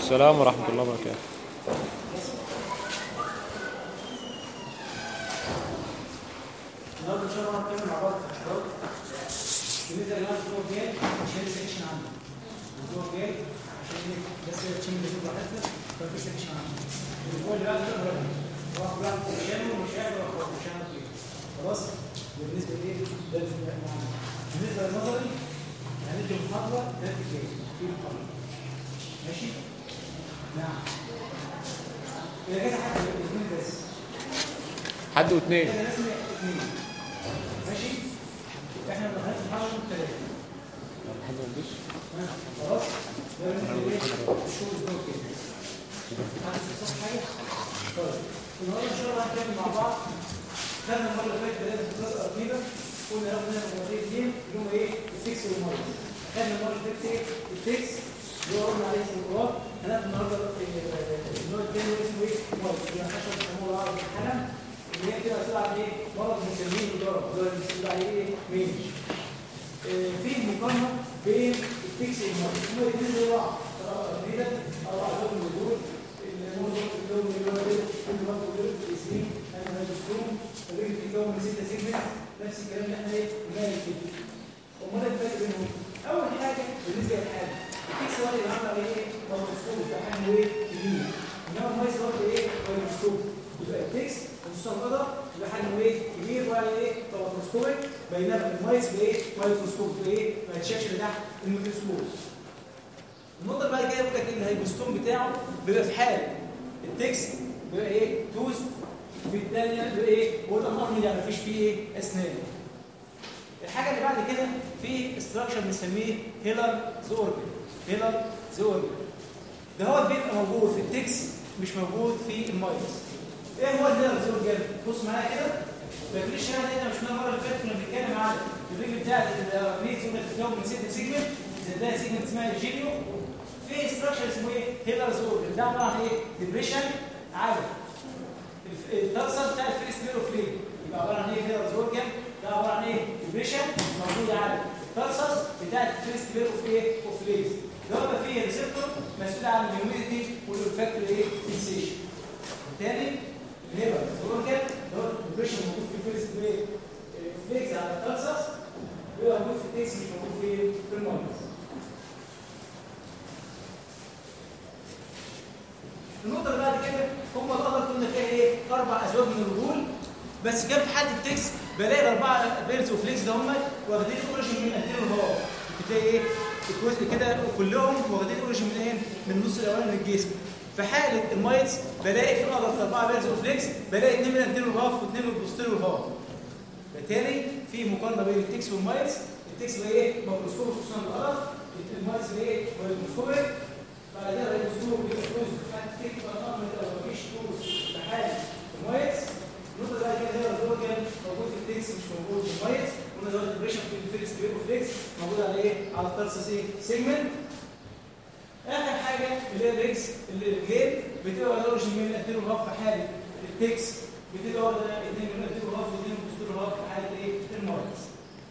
السلام ورحمة الله وبركاته النهارده ان شاء الله هنتكلم مع بعض في الاشتراك بالنسبه لنا الاسبوع الجاي مش هنعمل سكشن عنده الاسبوع الجاي عشان ايه بس تشم الاسبوع براحتنا مفيش سكشن عنده الاسبوع اللي بعده كده راجع هو كل واحد سكشن ومش هيقدر ياخد مش هيعمل فيه خلاص بالنسبه لايه ده اللي احنا عاملينه بالنسبه للنظري هندي محاضره ده الجاي في محاضره ماشي نعم اذا جت حد الاثنين بس حد واثنين كده لازم اثنين ماشي احنا بنخلص محاضره ثلاثه حد ما عندوش خلاص ده بالنسبه لايه الشغل اسبوع كده عايز تصح حاجه طيب النهارده ان شاء الله هنتكلم مع بعض خدنا المره اللي فاتت بدايه الدراسه القديمه قلنا ناخد منها مواضيع اثنين اللي هم ايه الفيكس والماينس خدنا المره اللي فاتت ايه الفيكس اللي هو قلنا عليه اسمه القرار هناخد النهارده النوع الثاني اللي اسمه ايه ماينس اللي هنحشر بيسموه العرض الحلم اللي هي كده مسؤول عن ايه مرض مسميه الضرب اللي هو مسؤول عن ايه مينج في مقارنه بين التكس والماينس هما الاثنين زي بعض كده او عدد من دول الموضوع اللون اللي هو كده كل ما تقول في الاسمين انا هجسوم الرجل بتتكون من ستة سيجمنت نفس الكلام اللي احنا ايه بنعمل كده امال الفرق بينهم اول حاجه بالنسبه للحاجه التكس هو اللي عامل عليه ايه مايكروسكوب ده حجمه ايه كبير انما المايس برضه ايه مايكروسكوب يبقى التكس خصوصا القدر يبقى حجمه ايه كبير وعليه ايه مايكروسكوبيك بينما المايس بايه مايكروسكوب بايه ما يتشافش لتحت الميكروسكوب النقطه اللي بعد كده يقول لك ان الهيبوستوم بتاعه بيبقى في حال التكس بيبقى ايه توز وفي الثانيه بيبقى ايه ووتر مارمي يعني مفيش فيه ايه اسنان الحاجه اللي بعد كده في استراكشر بنسميه هيلر زوربل هيلر زوربل ده هو بيبقى موجود في التكس مش موجود في المايس ايه هو الهيلر زوربل بص معايا كده فاكريش انا هنا مش المره اللي فاتت كنا بنتكلم عن الرجل بتاعت الريز اللي بتتكون من ست سيجمنت زي ده سيجمنت اسمها الجينيو في استراكشر اسمه ايه هيلر زوربل ده عباره عن ايه ديبريشن عالي الترسل بتاع الفيرست بيرو فليم يبقى عباره عن ايه هيلر زوربل ده عباره عن ايه ديبريشن موجود عالي الترسل بتاع الفيرست بيرو في ايه اوفليز ده بقى فيه ريسبتور مسؤول عن الهيوميديتي والفاكتور ايه سنسيشن بالتالي الهيلر زوربل ده هو الديبريشن موجود في الفيرست بيرو فليكس على الترسل بيبقى موجود في التكس مش موجود في في الماينس النقطة اللي بعد كده هم القدر كنا فيها ايه؟ أربع أزواج من الرجول بس كان في حالة التكس بلاقي الأربعة بيرز وفليكس ده هم واخدين أوريجين من أنتين الهواء بتلاقي ايه؟ الجزء كده كلهم واخدين أوريجين من ايه؟ من النص الأولاني من الجسم في حالة المايتس بلاقي في القدر في أربعة بيرز وفليكس بلاقي اثنين من أنتين الهواء واثنين من البوستيريو الهواء بالتالي في مقارنة بين التكس والمايتس التكس بقى ايه؟ ميكروسكوب خصوصا القدر المايتس بقى ايه؟ ميكروسكوبيك بعد كده الاسلوب بيبقى جزء هتكتب الامر لو مفيش جزء في حاله المايتس النقطه بقى كده هي الدور كان موجود في التكس مش موجود في المايتس قلنا ده الديبريشن في الفيكس بيبقى فليكس موجود على ايه على الترسس ايه سيجمنت اخر حاجه اللي هي الريكس اللي الجيل بتبقى اوريجين من الانتيرو هاف في حاله التكس بتبقى واخده اثنين من الانتيرو هاف واثنين من البوستيرو هاف في حاله ايه المايتس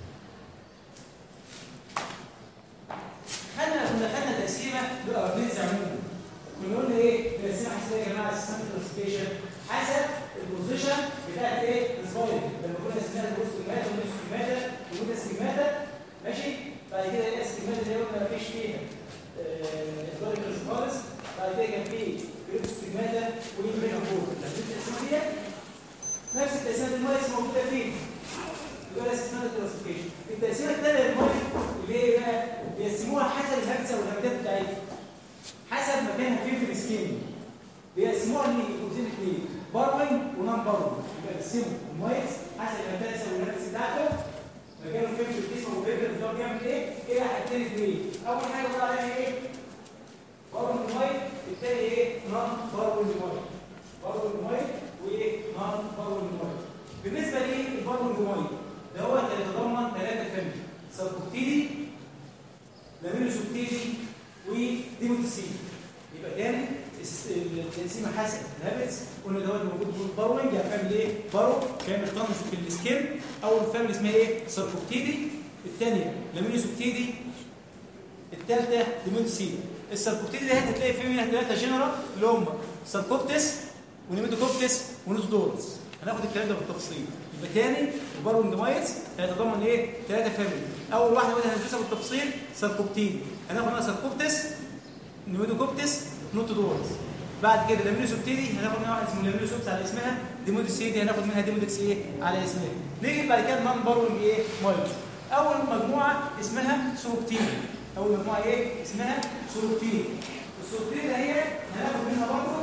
خدنا كنا خدنا تقسيمه للاربيز عموما كنا قلنا ايه تقسيمه حسابيه يا جماعه السيستم كلاسيفيكيشن حسب البوزيشن بتاعت ايه السبايك لما كنا اسمها البوست سكيماتا والنص سكيماتا وجود سكيماتا ماشي بعد كده ايه السكيماتا اللي قلنا مفيش فيها الفاريكلز خالص بعد كده كان في كريبتو سكيماتا والمينا بول التقسيمه دي نفس التقسيمه المايس موجوده فين يبقى اسمها الكلاسيفيكيشن التقسيمه الثانيه للمايك اللي هي بقى بيقسموها حسب الهندسه والهندسات بتاعتها حسب مكانها فين في السكين بيقسموها لجزئين اثنين باروين ونان باروين يبقى يقسموا المايكس حسب الهندسه والهندسه بتاعته مكانه فين في الجسم وبيقدر الدور بيعمل ايه الى حاجتين اثنين اول حاجه بقول عليها ايه باروين مايك الثاني ايه نان باروين مايك باروين مايك وايه نان باروين مايك بالنسبه للباروين مايك ده هو يتضمن ثلاثه فاميلي سبكوتيدي لامينو سبتيدي وديموتسين يبقى تاني التقسيمه حسب الهابتس قلنا دوت موجود في الباروينج يعني بيعمل ايه؟ بارو بيعمل طنز في السكين اول فاميلي اسمها ايه؟ سبكوتيدي الثانيه لامينو سبتيدي الثالثه ديموتسين الساركوبتيدي دي هتلاقي فيه منها ثلاثه جنرال اللي هم ساركوبتس ونيميتوكوبتس ونوتودورس هناخد الكلام ده بالتفصيل يبقى تاني البارونج مايتس هيتضمن ايه ثلاثه فاميلي اول واحده ودي هندرسها بالتفصيل ساركوبتيدي هناخد منها ساركوبتس نيميتوكوبتس نوتودورس بعد كده لامينوسوبتيدي هناخد منها واحد اسمه لامينوسوبتس على اسمها ديموديسيدي هناخد منها ديمودكس ايه على اسمها نيجي بعد كده نون بارونج ايه مايتس اول مجموعه اسمها سوروبتيدي اول مجموعه ايه اسمها سوروبتيدي السوروبتيدي هي هناخد منها برضه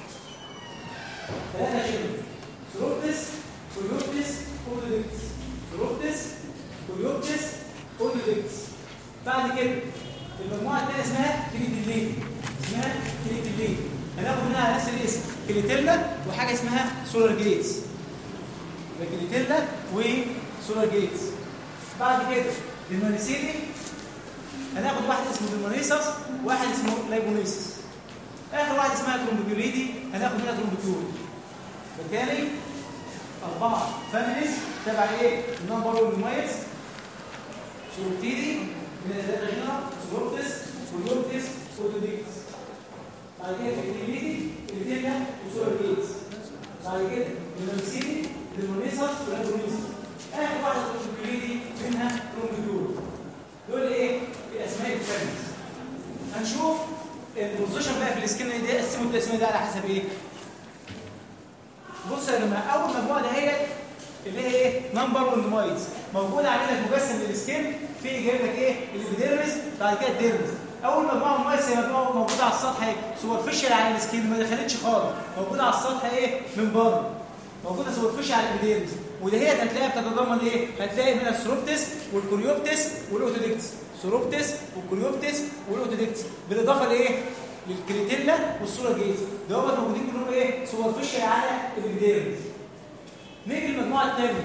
ثلاثه شبه سوروبتس كوليوبتس اودودكتس سوروبتس كوليوبتس اودودكتس بعد كده المجموعه الثانيه اسمها كليتيلين اسمها كليتيلين هناخد منها على نفس الاسم كليتيلا وحاجه اسمها سولار جيتس يبقى كليتيلا وسولار جيتس بعد كده المانيسيدي هناخد واحد اسمه ديمونيسس وواحد اسمه لايبونيسس اخر واحد اسمها ترومبيوليدي هناخد منها ترومبيول بالتالي اربعه فاميليز تبع ايه النمبر 1 مايتس سوروبتيدي من الثلاثه هنا سوروبتس كوليوبتس اودوديكتس بعد كده الكليدي الكليديا وسولارجيتس بعد كده المنسيدي ديمونيسس ولايبونيسس اخر واحده ترومبيوليدي منها ترومبيول دول ايه الاسماء الفاميليز هنشوف البوزيشن بقى في السكن دي قسموا التقسيمه دي على حسب ايه بصوا يا جماعه اول مجموعه دهيت اللي هي ايه نمبر 1 مايز موجوده علينا مجسم للسكن في جايب لك ايه الابيديرمس بعد كده الديرمس اول مجموعه مايز هي مجموعه موجوده على السطح ايه سوبرفيشال على السكن ما دخلتش خالص موجوده على السطح ايه من بره موجوده سوبرفيشال على الابيديرمس ودهيت هتلاقيها بتتضمن ايه هتلاقي منها السروبتس والكوريوبتس والاوتودكتس سوروبتس والكوريوبتس والاوتودكتس بالاضافه لايه للكريتيلا والسولا جيز دوت موجودين كلهم ايه سوبرفيشال على الابيديرمس نيجي المجموعه الثانيه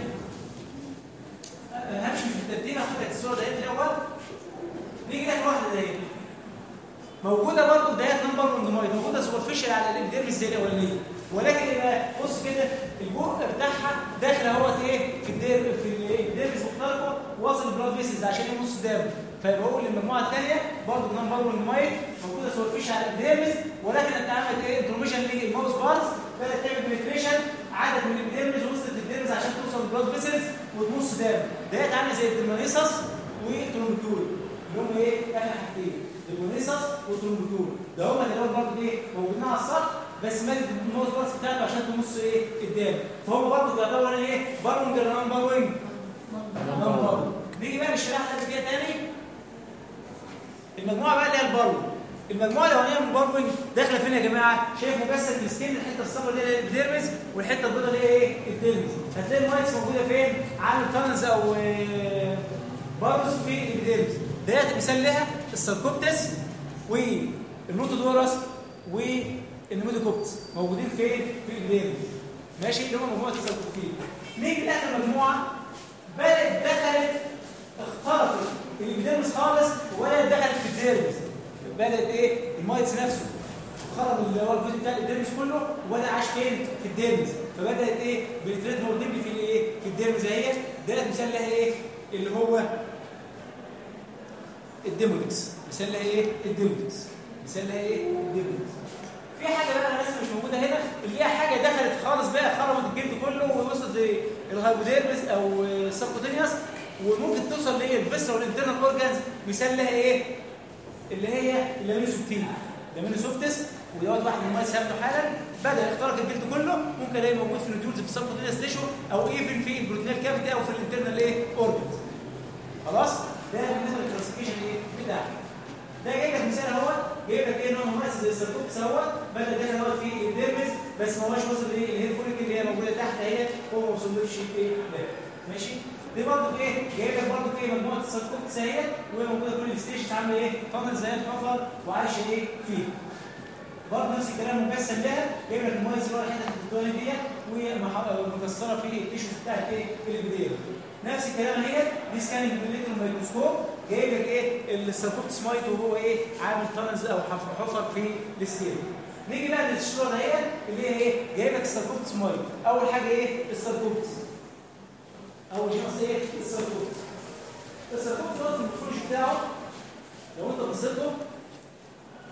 همشي في الترتيب هاخد لك الصوره ديت الاول نيجي لك واحده ديت موجوده برضه ديت نمبر 1 مايت موجوده سوبرفيشال على الابيديرمس زي الاولانيه ولكن يبقى بص كده البوق بتاعها داخل اهوت ايه في الدير في الديرمس مختلفه واصل البلاد فيسز عشان ينص دم فيبقى بقول للمجموعه الثانيه برضه نمبر 1 مايت موجوده سوبرفيشال على الابيديرمس ولكن انت عملت ايه انتروميشن للماوس بارز بدات تعمل بنتريشن عدد من الابيديرمس وصلت للديرمس عشان توصل للبلاد فيسز وتمص دم ديت عامله زي الدرمانيسس والترومبيول اللي هم ايه اخر حاجتين الدرمانيسس والترومبيول ده هم اللي برضه ايه موجودين على السطح بس مادة الماوس بارز بتاعته عشان تمص ايه الدم فهم برضه بيعتبروا ايه بارونج نمبر وينج نمبر نيجي بقى نشرح لك كده تاني المجموعه بقى اللي هي البارو المجموعه الاولانيه من الباروينج داخله فين يا جماعه شايف مجسد السكين الحته الصفراء اللي هي الديرمز والحته البيضاء اللي هي ايه الديرمز هتلاقي المايتس موجوده فين عامل تانز او بارز في الديرمز ديت مثال لها الساركوبتس والنوتودورس والنيمودوكوبتس موجودين فين في الديرمز ماشي اللي هم مجموعه الساركوبتين نيجي لاخر مجموعه بدات دخلت اخترقت الابيديرمس خالص وبدات دخلت في الديرمس بدات ايه المايتس نفسه خرج اللي هو الجزء بتاع الديرمس كله وبدا عاش فين في الديرمس فبدات ايه بنتريد موردبلي في الايه في الديرمس اهي ده مثال لها ايه اللي هو الديمودكس مثال لها ايه الديمودكس مثال لها ايه الديمودكس في حاجه بقى انا لسه مش موجوده هنا اللي هي حاجه دخلت خالص بقى خرمت الجلد كله ووصلت للهايبوديرمس او السبكوتينيوس وممكن توصل لايه الفيسرال والانترنال اورجانز مثال لها ايه اللي هي اللامينوسوبتين اللامينوسوبتس ودوت واحد من المايس هياخده حالا بدا يخترق الجلد كله ممكن الاقي موجود في النيوتيولز في السبكوتينيوس تيشو او ايفن في البروتينال كافيتي او في الانترنال ايه اورجانز خلاص ده بالنسبه للكلاسيفيكيشن ايه بتاعك ده جايب لك مثال اهوت جايب لك ايه نوع مميز زي السيركوبس اهوت بدا ده اهوت في الديرمز بس ما هوش وصل لايه الهير فوليك اللي هي موجوده تحت اهي هو ما وصلوش ايه لا ماشي دي برضه ايه جايب لك برضه ايه مجموعه السيركوبس اهي وهي موجوده كل الستيشن عامله ايه فضل زي الحفر وعايشه ايه فيه برضه نفس الكلام مجسم لها جايب لك المميز اللي هو الحته التكتونيه ديت ومكسره في التيشو بتاعت ايه البدايه نفس الكلام اهي دي سكاننج بالليتر مايكروسكوب جايب لك ايه السيركوبت سمايت وهو ايه عامل تانلز او حفر في السكيل نيجي بقى للصوره دهيت اللي هي ايه جايب لك السيركوبت سمايت اول حاجه ايه السيركوبت اول شخص ايه السيركوبت السيركوبت دوت المورفولوجي بتاعه لو انت بصيت له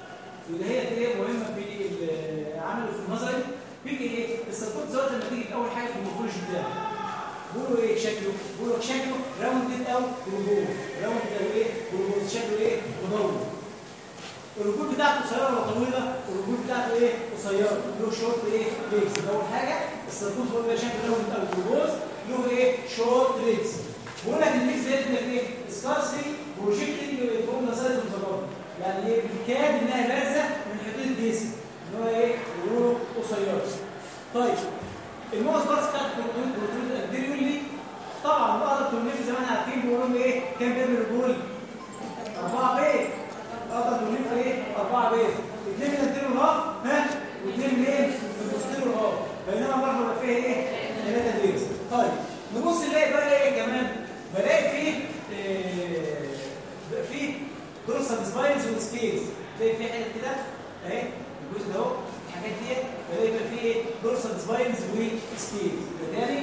وده هي ايه مهمه في ال- عمله في النظري بيجي ايه السبورت دوت لما تيجي في اول حاجه في المورفولوجي بتاعه بيقولوا ايه شكله بيقولوا شكله راوندد او رجول راوندد او ايه رجول شكله ايه مدور الرجول بتاعته قصيره ولا طويله الرجول بتاعته ايه قصيره له شورت ايه ليجز اول حاجه السرطوس هو ده شكل راوند او رجول له ايه شورت ليجز بقول لك الليجز ديت لك ايه سكارسي بروجيكتنج فروم ذا سايد اوف يعني ايه بالكاد انها بارزه من حدود الجسم اللي هو ايه بيقولوا قصيره طيب الموز بارس بتاعت البروتين البروتين الدير يقول لي طبعا بعض التورنيف زي ما احنا عارفين بيقولوا لهم ايه كام بيعمل رجول؟ أربعة بيت أقدر تورنيف ايه؟ أربعة بيت اثنين من الدير والهاف ها؟ واثنين من ايه؟ من البوستير والهاف بينما مرة بيبقى فيها ايه؟ ثلاثة بيت طيب نبص نلاقي بقى ايه كمان؟ بلاقي فيه إيه بقى فيه دورسال سباينز وسكيلز تلاقي في حتت كده اهي الجزء ده اهو الحاجات دي بلاقي بقى فيه ايه دورسال سباينز وسكيلز بالتالي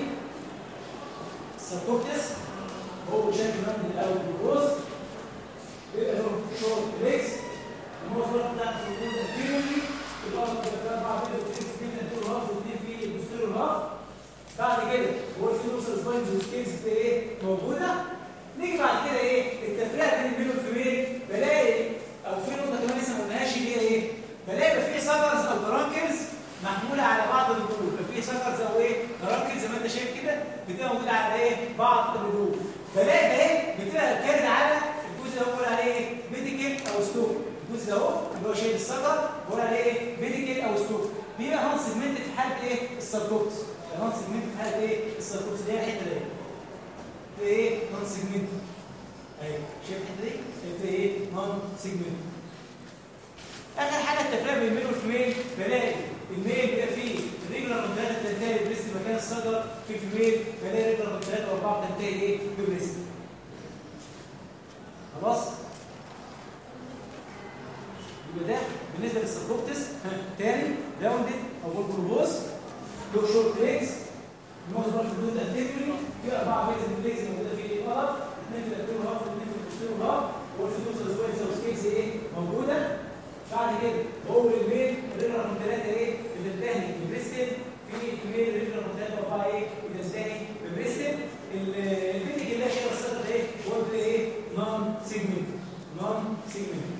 الساركوبتس هو شكل من الاول بالجوز بيبقى له شورت ليكس الموضوع بتاع الوجود الفيرمي الارض بتبقى فيها اربعه بيض وفي اثنين انتيرو هاف واثنين في البوستيرو هاف بعد كده هو في دورسال سباينز وسكيلز في ايه موجوده نيجي بعد كده ايه التفريق بين الميل والفيميل بلاقي او في نقطه كمان لسه ما قلناهاش اللي هي ايه بلاقي يبقى في سكرز او درانكلز محموله على بعض الرجول يبقى في سكرز او ايه درانكلز زي ما انت شايف كده بتبقى موجوده على ايه بعض الرجول بلاقي ده ايه بتبقى كارد على الجزء اللي هو بقول عليه ايه بيديكل او ستوك الجزء ده اهو اللي هو شايل السكر بقول عليه ايه بيديكل او ستوك بيبقى نون سيجمنت في حاله ايه الساركوبس نون سيجمنت في حاله ايه الساركوبس دي الحته دي في ايه نون سيجمنت ايوه شايف الحته دي في ايه نون سيجمنت اخر حاجه التفريق بين الميل والفيميل بلاقي الميل بيبقى فيه ريجولار من ثلاثه تنتهي بريست مكان الصدر في الفيميل بلاقي ريجولار من ثلاثه واربعه تنتهي ايه ببريست خلاص يبقى ده بالنسبه للسبروكتس تاني راوندد او بولبوز له شورت ليجز الموز برضه بدون انتيجري في اربعه بيز من الليجز موجوده في القلب اثنين في الانتيجري هاف واثنين في البوستيريور هاف والفيدوس سبوينز او سكيكس ايه موجوده بعد كده هو الميل ريجولار من ثلاثه ايه بتنتهي ببريستل في الميل ريجولار من ثلاثه واربعه ايه بتنتهي ببريستل البيتك اللي هي شايفه السطر ايه هو ده ايه نون سيجمنت نون سيجمنت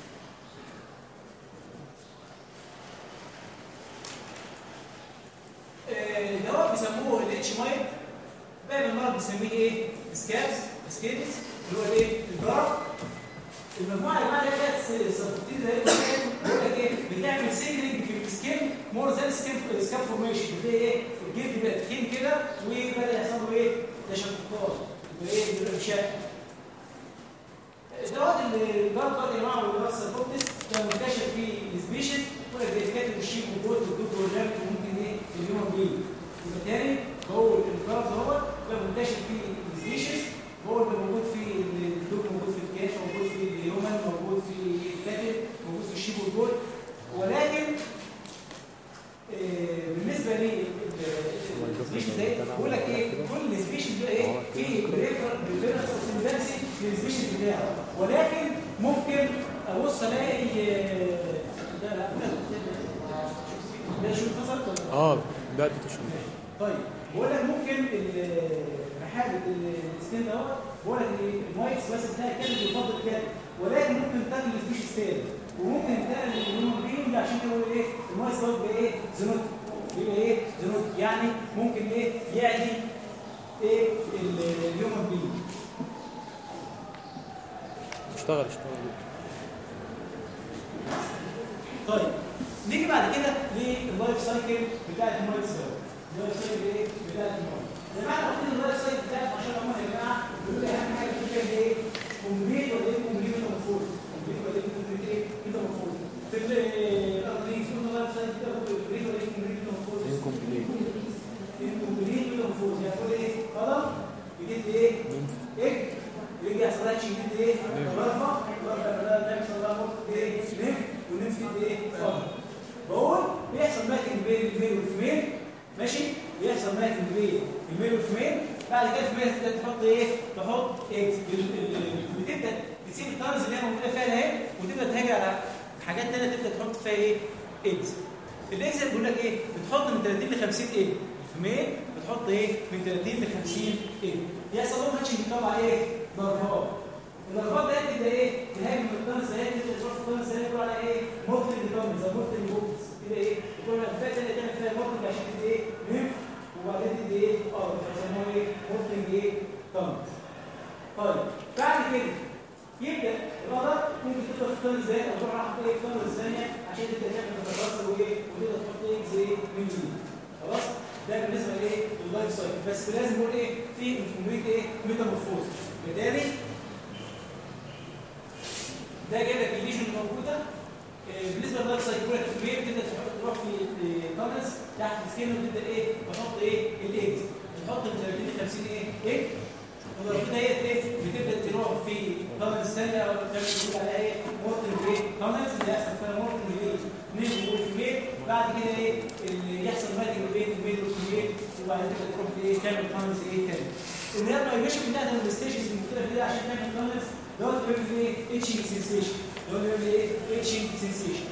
دواء بيسموه الاتش مايت بقى المرض بنسميه ايه سكابس سكيبس اللي هو ايه الجرب المجموعه اللي بعد كده السبتيد ده بيقول لك ايه بتعمل سيجننج في السكين مور ذان سكين سكاب فورميشن بتلاقي ايه الجلد بقى تخين كده وبدا يحصل له ايه تشققات يبقى ايه بيبقى مشاكل الدواء اللي الجرب ده يا جماعه والجرب السبتيد كان منتشر في السبيشن يقول لك ده كاتب الشيب والجوت والدود والجامد وممكن ايه الهيومن بينج وبالتالي هو الجرب دوت بقى منتشر في السبيشن هو اللي موجود في الدود موجود في الكاش موجود في الهيومن موجود في الكاتب موجود في الشيب والجوت ولكن آه، بالنسبه لي السبيشن ده بيقول لك ايه كل سبيشن ده ايه في بريفرنس اوف في السبيشن بتاعه ولكن ممكن ابص الاقي آه، ده لا ده شو فصل ولا اه ده اديته شويه طيب بقول لك ممكن ال- حاله السكين دوت بقول لك المايكس بس بتاعي كان بيفضل كده ولكن ممكن تنتقل لسبيشيز تاني وممكن ينتقل للهيومن بينج عشان كده بقول ايه المايكس دوت بيبقى ايه زينوت بيبقى ايه زينوت يعني ممكن ايه يعدي ايه ال- الهيومن بينج اشتغل اشتغل طيب نيجي بعد كده لللايف سايكل بتاع المايكس دوت اللايف سايكل ايه بتاع المايكس يا جماعه عارفين اللايف سايكل بتاع ما شاء الله يا جماعه بيقول لي اهم حاجه فيه كده ايه كومبليت ولا ايه كومبليت ولا مفروض كومبليت ولا ايه كومبليت ايه كده مفروض في الارضيين كل اللايف سايكل كده كومبليت ولا ايه كومبليت ولا مفروض انكمبليت الكومبليت ولا مفروض يعني تقول ايه خلاص جديد ايه ايه يجي يحصل لها تشيمنت ايه غرفه غرفه ده يحصل لها موت ايه نف ونف ايه فضل بقول بيحصل ماتنج بين الميل والفيميل ماشي بيحصل ماتنج بين الميل والفيميل بعد كده الفيميل تبدا تحط ايه تحط اكس بتبدا تسيب الطرز اللي هي موجوده فيها اهي وتبدا تهاجر على حاجات تانية تبدا تحط فيها ايه ايجز الايجز بيقول لك ايه بتحط من 30 ل 50 ايه الفيميل بتحط ايه من 30 ل 50 ايه يحصل لهم هاتشنج بيطلع ايه ضربات الضربات دي تبدا ايه تهاجم الطنس ده تبدا تروح في الطنس ده يقول على ايه مورتل ديتومز او مورتل بوكس كده ايه يقول لك الفات اللي تعمل فيها مورتل عشان تدي ايه ليف وبعدين تدي ايه اه فيسموها ايه مورتل ايه طنس طيب بعد كده يبدا الغدر ممكن تقدر في الطن ازاي او تروح راح في الطن الثانيه عشان تبدا تعمل تتكسر وايه وتقدر تحط ايه زي من جديد خلاص ده بالنسبه لايه لللايف سايكل بس لازم نقول ايه في انفورميت ايه ميتامورفوز بالتالي ده جايب لك الليجن الموجوده آه، بالنسبه لللايف سايكل يقول لك الكبير تبدا تحط تروح في كاملز تحت السكين وتبدا ايه تحط ايه الايجز تحط من 30 ل 50 ايه ايه والرصيد هي ايه بتبدا تروح في كاملز ثانيه او تعمل تقول عليها ايه مورتن ايه كاملز اللي يحصل فيها مورتن ايه نيجي والكبير بعد كده ايه اللي يحصل ماتنج بين البيت والكبير وبعدين تبدا تروح ايه تعمل كاملز ايه تاني النهار ما يبقاش بتاعت الستيشنز المختلفه دي عشان تعمل كاملز دوت بيعمل ايه اتشنج سنسيشن دوت بيعمل ايه اتشنج سنسيشن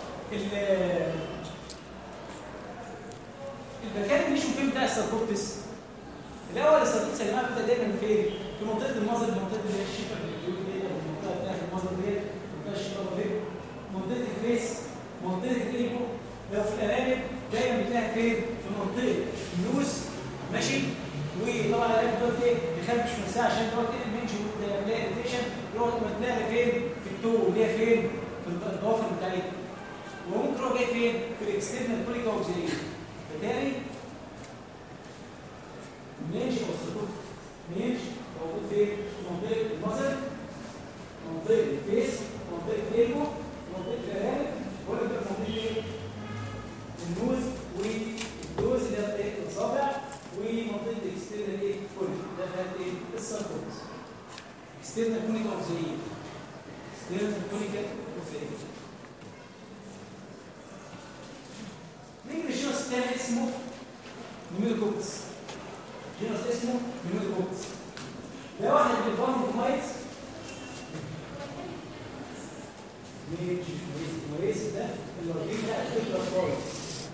المكان اللي فين بتاع السبورتس الاول السبورتس يا جماعه بتبدا دايما فين في منطقه المظهر منطقه اللي هي الشفه دي المنطقه بتاعت المظهر دي منطقه الشفه دي منطقه الفيس منطقه الايبو لو في الارانب دايما بتلاقيها فين في منطقه النوز ماشي وطبعا الارانب دوت ايه بيخبش في نفسها عشان دوت ايه المنج بتلاقي اريتيشن يقعد تلاقي فين في التو اللي هي فين في الضوافر بتاعتها وممكن تروح جاي فين في الاكسترنال كوليكا اوكسيلين بالتالي منش او السطوح منش موجود فين في منطقه المصل منطقه الفيس منطقه الايجو منطقه الارانب ولا في منطقه ايه النوز والدوز اللي هي ايه الاصابع ومنطقه الاكسترنال ايه كوليكا ده كانت ايه الساركوز اكسترنال كوليكا اوكسيلين اكسترنال كوليكا اوكسيلين نيجي للجينوس الثاني اسمه نيميلوكوكس جينوس اسمه نيميلوكوكس ده واحد من البارموكومايتس موريس ده الورقين ده الفكرة كويس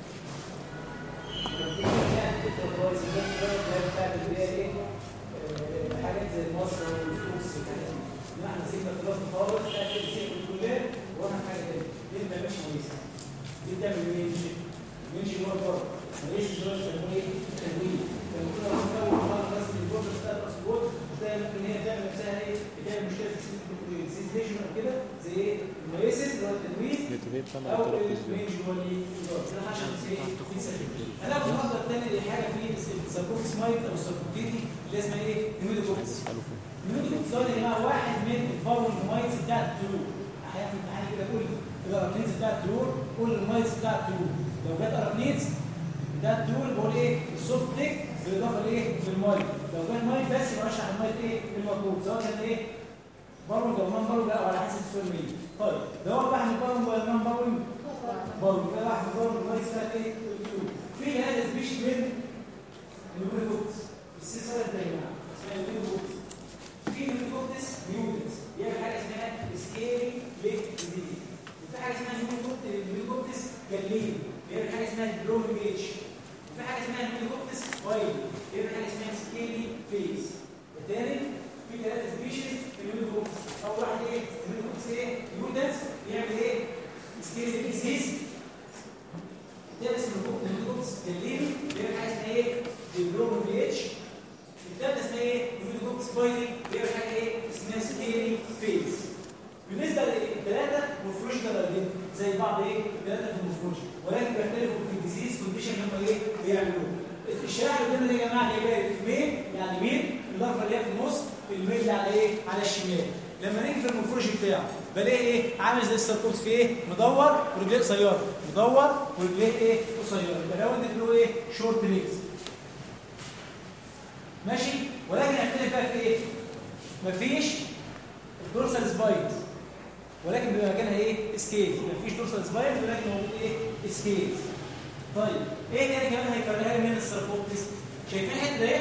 الورقين ده الفكرة كويس ده ده بتاعت اللي هي ايه آه، حاجات زي مصر والفلوس والحاجات دي احنا سيبنا خلاص خالص بتاعت السيف الكلية وانا حاجة تانية دي ما مش كويسة دي بتعمل ايه ماشي جوه بره ماليش دول يسموه ايه تدوين لما كنا بنتكلم مع الناس اللي جوه بتاعت الاسبوع تلاقي ممكن هي تعمل نفسها ايه بتعمل مشكله في السيزيشن او كده زي ايه الميسيس اللي هو التدوين التدوين طبعا او طرق الزيوت. المينج هو اللي ده عشان ايه انا بفضل تاني حاجه في السبورت سمايت او السبورتيتي اللي اسمها ايه نيودوكوكس اساله فين النيودوكوكس ده يا جماعه واحد من الباور المايتس بتاعت الطيور احيانا في الامتحان كده كل الاركنيز بتاعت الطيور كل المايتس بتاعت الطيور لو جت اركنيز ده الطيور بقول ايه السوفت تيك بالاضافه لايه للمايت لو جت مايت بس برشح المايت ايه المطلوب سواء كان ايه برضه او نون برضه او على حسب السؤال مين طيب ده هو واحد من برضه ولا نون برضه برضه ده واحد من برضه المايت بتاعت ايه الطيور في هذا سبيش من النيوكليوكس السلسله ده يا جماعه اسمها النيوكليوكس في نيوكليوكس نيوكليوكس يعمل حاجه اسمها سكيلي ليك ديزيز وفي حاجه اسمها نيوكليوكس جليل بيعمل حاجه اسمها بروميج وفي حاجه اسمها نيوكليوكس وايل بيعمل حاجه اسمها سكيلي فيز بالتالي في ثلاثه سبيشيز في النيوكليوكس اول واحد ايه النيوكليوكس ايه نيوتنس بيعمل ايه سكيلي ديزيز ده اسمه نيوكليوكس جليل بيعمل حاجه اسمها ايه بروميج الثالثه اسمها ايه نيوكليوكس وايل بيعمل حاجه ايه اسمها سكيلي فيز بالنسبه للثلاثه مورفولوجيكال ايدنتي زي بعض ايه الثلاثه في المورفولوجي ولكن بيختلفوا في الديزيز كونديشن اللي هم ايه بيعملوه الشائع اللي قدامنا ده يا جماعه جايبها في ميل يعني ميل اللفه اللي هي في النص الميل اللي على ايه على الشمال لما نيجي في المورفولوجي بتاعه بلاقي ايه عامل زي السركوز في ايه مدور ورجليه قصيره مدور ورجليه ايه قصيره يبقى لو انت له ايه شورت ليجز ماشي ولكن اختلف بقى في ايه مفيش الدورسال سبايد ولكن بيبقى مكانها ايه سكيل مفيش دورسال سبايد ولكن موجود ايه سكيل طيب ايه تاني كمان هيفرقها لي من السركوبتس شايفين الحته دي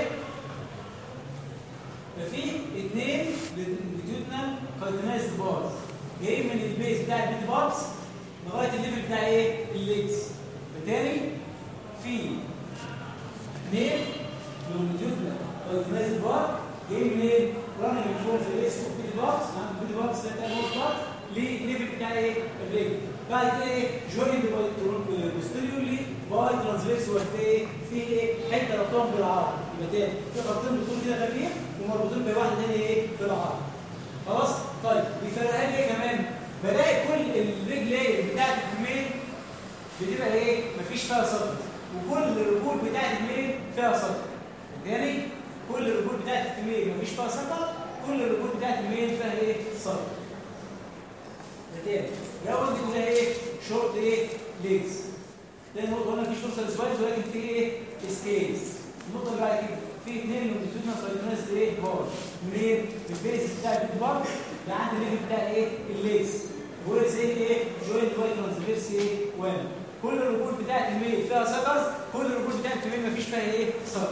ففي اثنين لونجيتودنال كايتنايزد بارز جايين من البيز بتاع البيت بارز لغايه الليفل بتاع ايه الليجز بالتالي في ميل لونجيتودنال اورجنايزد بار جاي منين راننج فور ذا ليست اوف بيدي بارتس عند بيدي بارتس ده نوت بارت لليفل بتاع ايه الرجل بعد كده ايه جوينج بوستيريورلي باي ترانسفيرس وفي ايه في ايه حته ربطهم بالعرض يبقى تاني في خطين بتكون كده خفيف ومربوطين بواحده تاني ايه بالعرض خلاص طيب بيفرقها لي ايه كمان بلاقي كل الرجلين بتاعت الفيميل بتبقى ايه مفيش فيها صدر وكل الرجول بتاعت الميل فيها صدر يعني كل الرجول بتاعت الفيميل مفيش فيها صدر كل الرجول بتاعت الميل فيها ايه صدر ده تاني الاول دي كلها ايه شورت ايه ليجز تاني نقطه قلنا مفيش دورسال سبايز ولكن في ايه سكيلز النقطه اللي بعد كده في اثنين لونجيتودنال سايتونايز ايه بار منين من البيز بتاع البار لعند الليفل بتاع ايه الليز هو زي ايه جوينت باي ترانسفيرس ايه 1 كل الرجول بتاعت الميل فيها سكرز كل الرجول بتاعت الميل مفيش فيها ايه سكر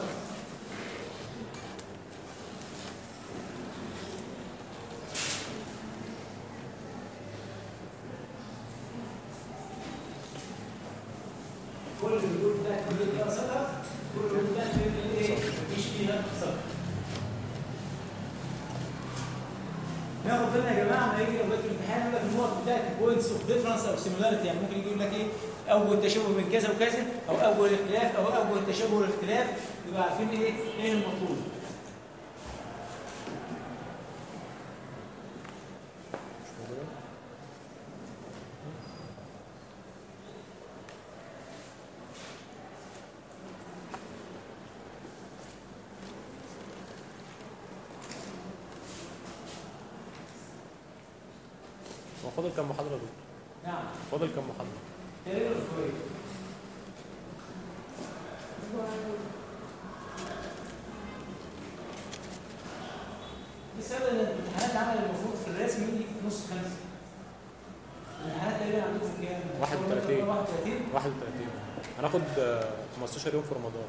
كل الرجول بتاعت الميل فيها سكر كل الرجول بتاعت الميل ايه مفيش فيها سكر ناخد بالنا يا جماعه لما يجي لو في الامتحان يقول لك النقط بتاعت بوينتس اوف ديفرنس او سيميلاريتي يعني ممكن يجي يقول لك ايه اول تشابه من كذا وكذا او اول اختلاف او اول تشابه والاختلاف يبقى عارفين ايه ايه المطلوب هو فاضل كام محاضرة يا دكتور؟ نعم فاضل كام محاضرة؟ تقريبا كويس بسبب ان الامتحانات عمل المفروض في الرسم يجي في نص خمسه الامتحانات تقريبا عندكم كام؟ 31. 31 31 هناخد آه، 15 يوم في رمضان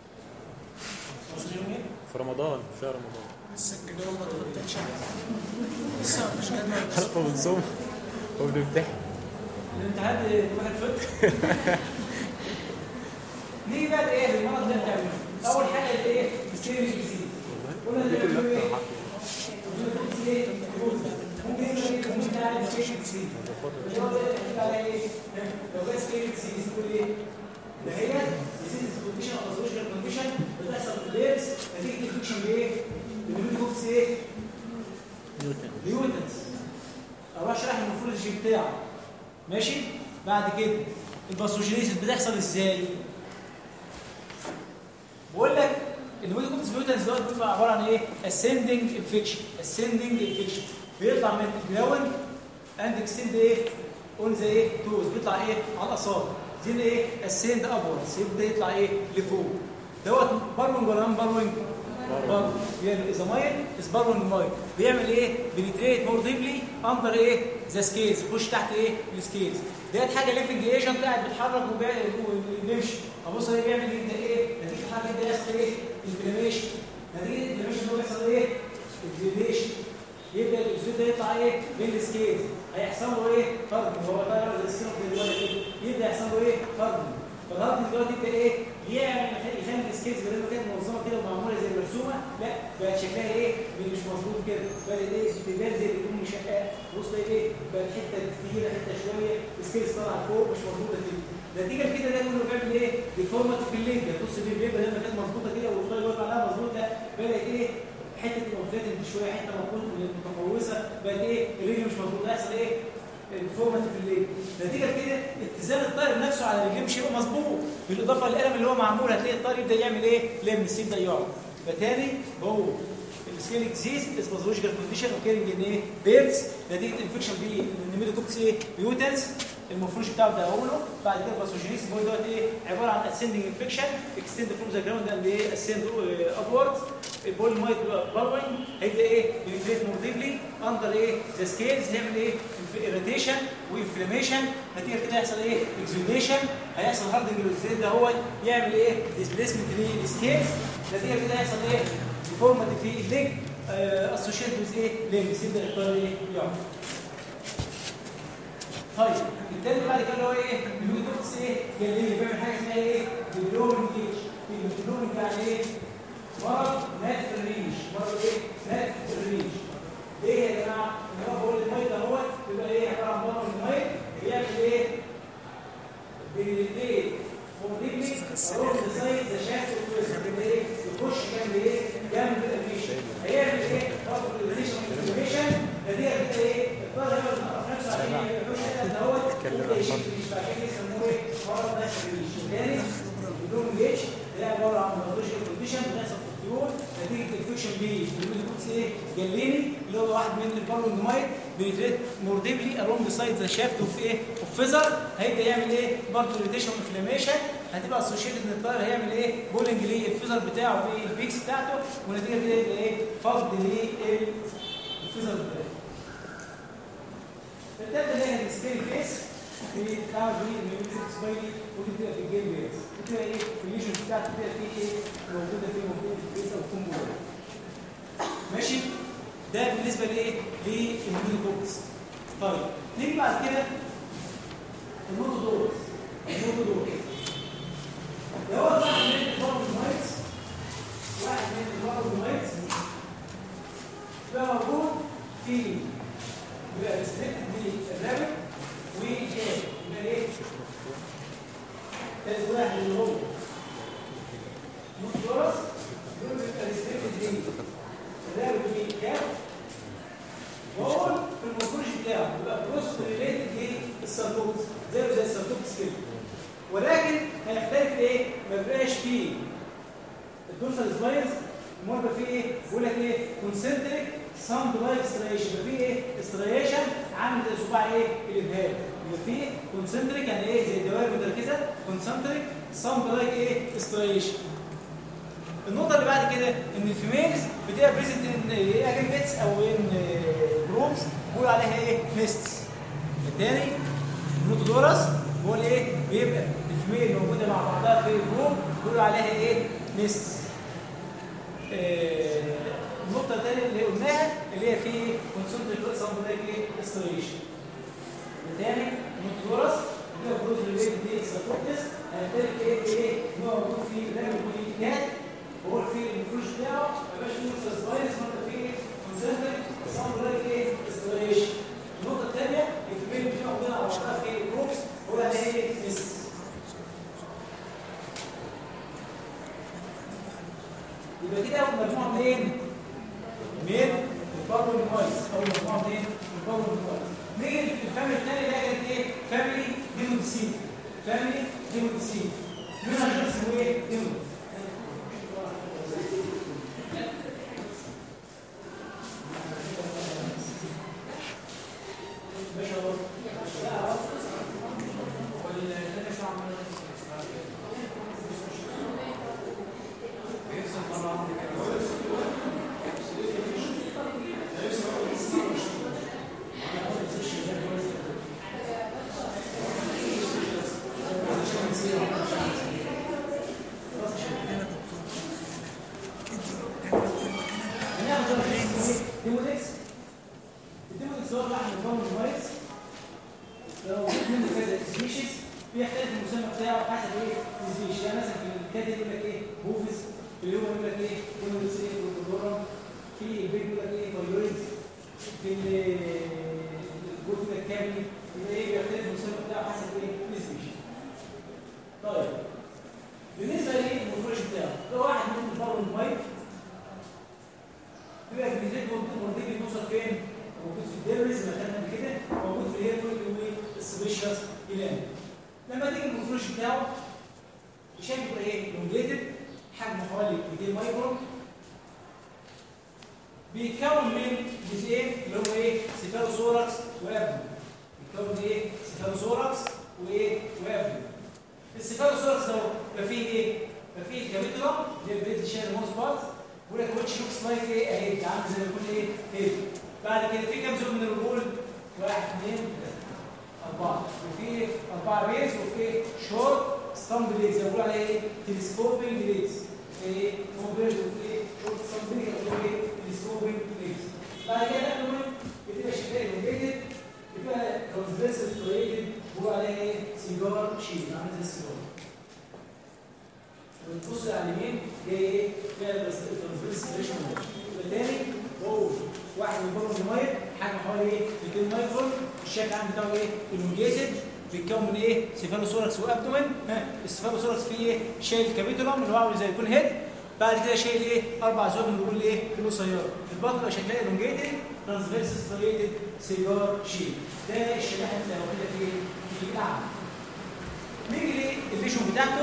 15 يوم ايه؟ في رمضان في شهر رمضان السكة اللي هو ما تغطيتش لسه مش جدول احنا بنصوم وبنمتحن الامتحان واحد فت نيجي بقى لايه المرض اللي بتعمله اول حاجه الايه السيريس ديزيز قلنا ده بيعملوا ايه بيعملوا ايه ممكن يعمل ايه ممكن يعمل سبيشال ديزيز اللي هو ده اللي على ايه لو جه سبيشال ديزيز تقول ايه ده هي ديزيز كونديشن او سوشيال كونديشن بتحصل في الليبس نتيجه انفكشن بايه بالميوكوكس ايه نيوتنز اروح اشرح المورفولوجي بتاعه ماشي بعد كده الباثوجينيسيس بتحصل ازاي بقول لك الويدوكوبس ميوتنز دوت بيبقى عباره عن ايه اسcending انفكشن اسcending انفكشن بيطلع من الجراوند اند اكستند ايه اون ذا ايه توز بيطلع ايه على الاصابع زي ايه اسcend ابوردز يبدا يطلع ايه لفوق دوت باروينج ولا نون باروينج باروينج يعني اذا مايل از باروينج مايل بيعمل ايه بنتريت مور ديبلي اندر ايه ذا سكيلز يخش تحت ايه السكيلز ديت حاجه ليفنج ايجنت قاعد بيتحرك وبيمشي ابص ايه بيعمل ايه ده ايه نتيجه الحركه دي يحصل ايه انفلاميشن نتيجه الانفلاميشن ده بيحصل ايه اكزيبيشن يبدا الاكسيد ده يطلع ايه من السكيلز هيحصل له ايه فرد هو طالع زي السيرف دلوقتي كده يبدا يحصل له ايه فرد فالهارد دلوقتي يبدا ايه يعمل يخلي السكيلز بدل ما كانت منظمه كده ومعموله زي المرسومه لا بقت شكلها ايه مش مظبوط كده بقت ايه تبان زي اللي يكون مشقق بص ايه بقت حته كبيره حته شويه السكيلز طالعه فوق مش مظبوطه كده نتيجه كده ده كله بيعمل ايه ديفورمات في الليل بص دي الليل بدل ما كانت مظبوطه كده والطايل واقف عليها مظبوط لا بدات ايه حته الانفلاتنت شويه حته متقوسه بقت ايه الرجل مش مظبوطه يحصل ايه الفورمات في الليل نتيجه كده اتزان الطائر نفسه على رجليه مش هيبقى مظبوط بالاضافه للقلم اللي هو معمول هتلاقي الطائر يبدا يعمل ايه لمس يبدا يقعد فتاني هو السكيليك ديزيز از باثولوجيكال كونديشن اوكيرنج ان ايه بيرز نتيجه انفكشن بالنيميدوكوكس ايه ميوتنس المفروش بتاعه ده اقوله بعد كده باثوجينيس هو دوت ايه عباره عن اسندنج انفكشن اكستند فروم ذا جراوند اند ايه اسند ابورد البول مايت باروين هيبدا ايه بيفريت مور ديبلي اندر ايه ذا سكيلز هيعمل ايه irritation وانفلاميشن نتيجه كده يحصل ايه اكزوديشن هيحصل هاردنج للزيت ده هو يعمل ايه ديسبيسمنت للسكيلز نتيجه كده يحصل ايه ديفورماتي في الليج اسوشيت ويز ايه ليمس يبدا الطير ايه يقع طيب التاني بعد كده اللي هو ايه اليوتوبس ايه جليه بيعمل حاجه اسمها ايه ديبلومنج الديبلومنج يعني ايه مرض مات في الريش مرض ايه مات في الريش ليه يا جماعه ان هو بقول الميه اهوت بيبقى ايه عباره عن مرض الميه بيعمل ايه بالاثنين فورديني اروح لسايد ذا شافت ايه يخش جنب ايه جنب الريش هيعمل ايه برضه الريش انفلاميشن فدي هتبقى ايه الطالب هيبقى يعرف نفسه عشان يخش كده دوت يعيش الريش فعشان كده يسموه ايه مرض نفس الريش الثاني بدون جيش ده عباره عن باثولوجيكال كونديشن بتحصل في الطيور نتيجه انفكشن بيه الكوتس ايه جليني اللي هو واحد من البارلونج مايت بيتريت موردبلي along the side ذا شافت اوف ايه اوف فيزر هيبدا يعمل ايه برضه ريتيشن انفلاميشن هتبقى اسوشيتد ان الطائر هيعمل ايه بولنج للفيزر بتاعه بالبيكس بتاعته ونتيجه كده يبقى ايه فقد للفيزر بتاعه التالتة اللي هي السبيري فيس بتاع دي الميوتيك سبايلي ودي بتبقى في الجيم بيس بتبقى ايه الليجن بتاعته بتبقى فيه ايه موجوده فيه موجوده في الفيس او كومبو ماشي ده بالنسبه لايه للميوتيكوكس طيب نيجي بعد كده النوتو دورز النوتو دورز ده هو واحد من البارودومايتس واحد من البارودومايتس ده موجود في يبقى ريستريكتد للرابط وجاب يبقى ايه؟ تالت واحد اللي هو نص فرص دول بيبقى ريستريكتد للرابط وجاب وهو في المورفولوجي بتاعه بيبقى كروس ريليتد للساركوبس زيه زي الساركوبس كده ولكن هيختلف ايه؟ ما بيبقاش فيه الدورسال سباينز امال بقى فيه ايه؟ بيقول لك ايه؟ كونسنتريك ساوند لايك ستريشن يبقى فيه ايه؟ ستريشن عامل زي صباع ايه؟ الابهام يبقى فيه كونسنتريك يعني ايه؟ زي الدوائر متركزه كونسنتريك ساوند لايك ايه؟ ستريشن النقطه اللي بعد كده ان الفيميلز بتبقى بريزنت ان ايه اجنبيتس او ان جروبس بيقولوا عليها ايه؟ نيستس الثاني النوتودورس بيقول ايه؟ بيبقى الفيميل موجوده مع بعضها في جروب بيقولوا عليها ايه؟ نيستس النقطة الثانية اللي قلناها اللي هي في كونسنتريك سامبلايك ايه استريشن. الثاني النوتورس اللي هو بروز ريليتد دي سابورتس هنختلف ايه ايه ان هو موجود في برنامج الكوليكات وهو في الفلوش بتاعه ما يبقاش فيه سسباينس مرة في كونسنتريك سامبلايك ايه استريشن. النقطة الثانية الفيميل بتبقى موجودة على بعضها في جروبس هو عليها ايه ميس يبقى كده اول مجموعه منين؟ من الباربون نويز اول مجموعه منين؟ من الباربون نويز نيجي للفاميلي الثاني اللي هي كانت ايه؟ فاميلي ديمودسين فاميلي ديمودسين منها شخص اسمه ايه؟ ديمود ماشي يا بابا والثاني شو عمل ديمودكس الديمودكس هو لحم البون المميز لو جبت منه كذا سبيشيز بيختلف المسمى بتاعه حسب ايه السبيشيز يعني مثلا في الكاتب يقول لك ايه بوفيس في اليوم يقول لك ايه ديمودكس ايه بروتودورم في البيت يقول لك ايه فايرويد في الجوت يقول لك كامل يبقى ايه بيختلف المسمى بتاعه حسب ايه السبيشيز طيب بالنسبه للمورفولوجي بتاعه ده واحد من البون المميز بيبقى الجديد منطقي بيوصل فين؟ موجود في الدرس مكان قبل كده موجود في الهيرفويد والسبيشيس الان لما تيجي المورفولوجي بتاعه الشكل بيبقى ايه؟ لونجيتد حجمه حوالي 200 مايكرون بيتكون من جزئين اللي هو ايه؟ سيفالوثوركس وابدو بيتكون من ايه؟ سيفالوثوركس وايه؟ وابدو السيفالوثوركس ده يبقى فيه ايه؟ يبقى فيه الكابيتولم اللي هي البريد شير موست بارت بيقول لك واتش لوكس لايك ايه اهي عامل زي ما يكون ايه هيد بعد كده في كام زوج من الرجول واحد اثنين اربعه وفي اربعه بيز وفي شورت ستامب ليجز بيقولوا عليها ايه تلسكوبينج ليجز ايه فوق بيز وفي شورت ستامب ليجز وفي ايه تلسكوبينج ليجز بعد كده نقول بتبقى شكلها لونجيتد يبقى ترانسفيرس ستريتد بيقول عليها ايه سيجار شيل عامل زي السيجاره بتبص على اليمين هي ايه فيها ترانسفيرس ستريشن الثاني هو واحد من بره المايك حجمه حوالي ايه 200 مايكرون الشكل العام بتاعه ايه الونجيتد بيتكون من ايه سيفالوسوركس وابدومن ها السيفالوسوركس فيه ايه شايل كابيتولم اللي هو عامل زي يكون هيد بعد كده شايل ايه اربع زود من الرجول ايه القصيره البطن بقى شكلها الونجيتد ترانسفيرس ستريتد سيجار شيل ده الشريحه اللي موجوده في في الاعلى نيجي للفيجن بتاعته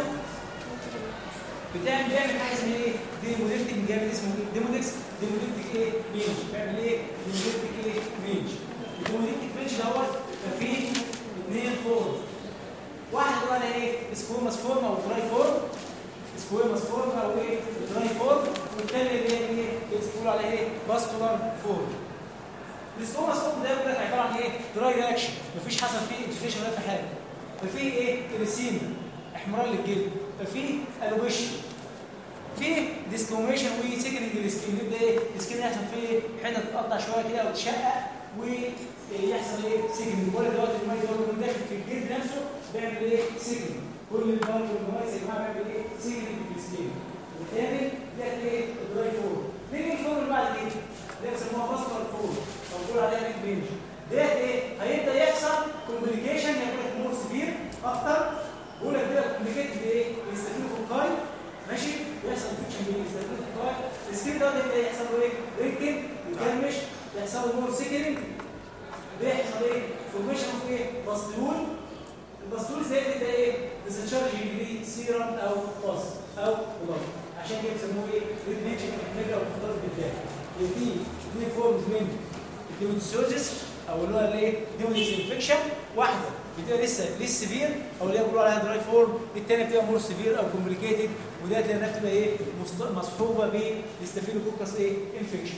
بتعمل بيعمل حاجه اسمها ايه ديمودكتنج جامد اسمه ايه ديمودكس ديمودكتنج ايه رينج بيعمل ايه ديمودكتنج ايه رينج الديمودكتنج رينج دوت كان فيه اثنين فورم واحد بيقول عليها ايه سكوماس فورم او تراي فورم سكويماس فورم او ايه تراي فورم والثاني اللي هي ايه بيقولوا عليها ايه باستولار فورم السكوماس فورم ده بيقول لك عباره عن ايه دراي رياكشن مفيش حصل فيه اكسيديشن ولا في حاجه ففي ايه تريسينا احمرار للجلد ففي الوبيشن في ديسكوميشن وسيكننج السكين يبدا ايه السكين يحصل فيه حته تتقطع شويه كده او تشقق ويحصل ايه سيكننج ولا دلوقتي الميه اللي داخل في الجلد نفسه بيعمل ايه سيكننج كل البلد والمميز يا جماعه بيعمل ايه سيكننج في السكين والتاني ده ايه الدراي فور نيجي الفور اللي بعد كده ده بيسموها ماستر فور او بيقولوا عليها نيك بينج ده ايه هيبدا يحصل كومبليكيشن يقول لك مور سيفير اكتر بقول لك ده كومبليكيت بايه يستفيدوا فوقاي ماشي ويحصل انفكشن بين يستفيدوا فوقاي السكين ده يبدا يحصل له ايه رينكن يكرمش يحصل له مور سيكننج بيحصل ايه فورميشن اوف ايه باستول الباستول زي ده ايه ديسشارج يجري سيرم او باس او بلاد عشان كده بيسموه ايه ريد نيتشر محتاجه ومختلط بالدم في اثنين فورمز من الديمونسيوزيس او اللي هو الايه ديمونيس انفكشن واحده بتبقى لسه لسه سيفير او اللي هي بيقولوا عليها دراي فورم الثانيه بتبقى مور سيفير او كومبليكيتد وده لانها بتبقى ايه مصط- مصحوبه بالستافيلوكوكس ايه انفكشن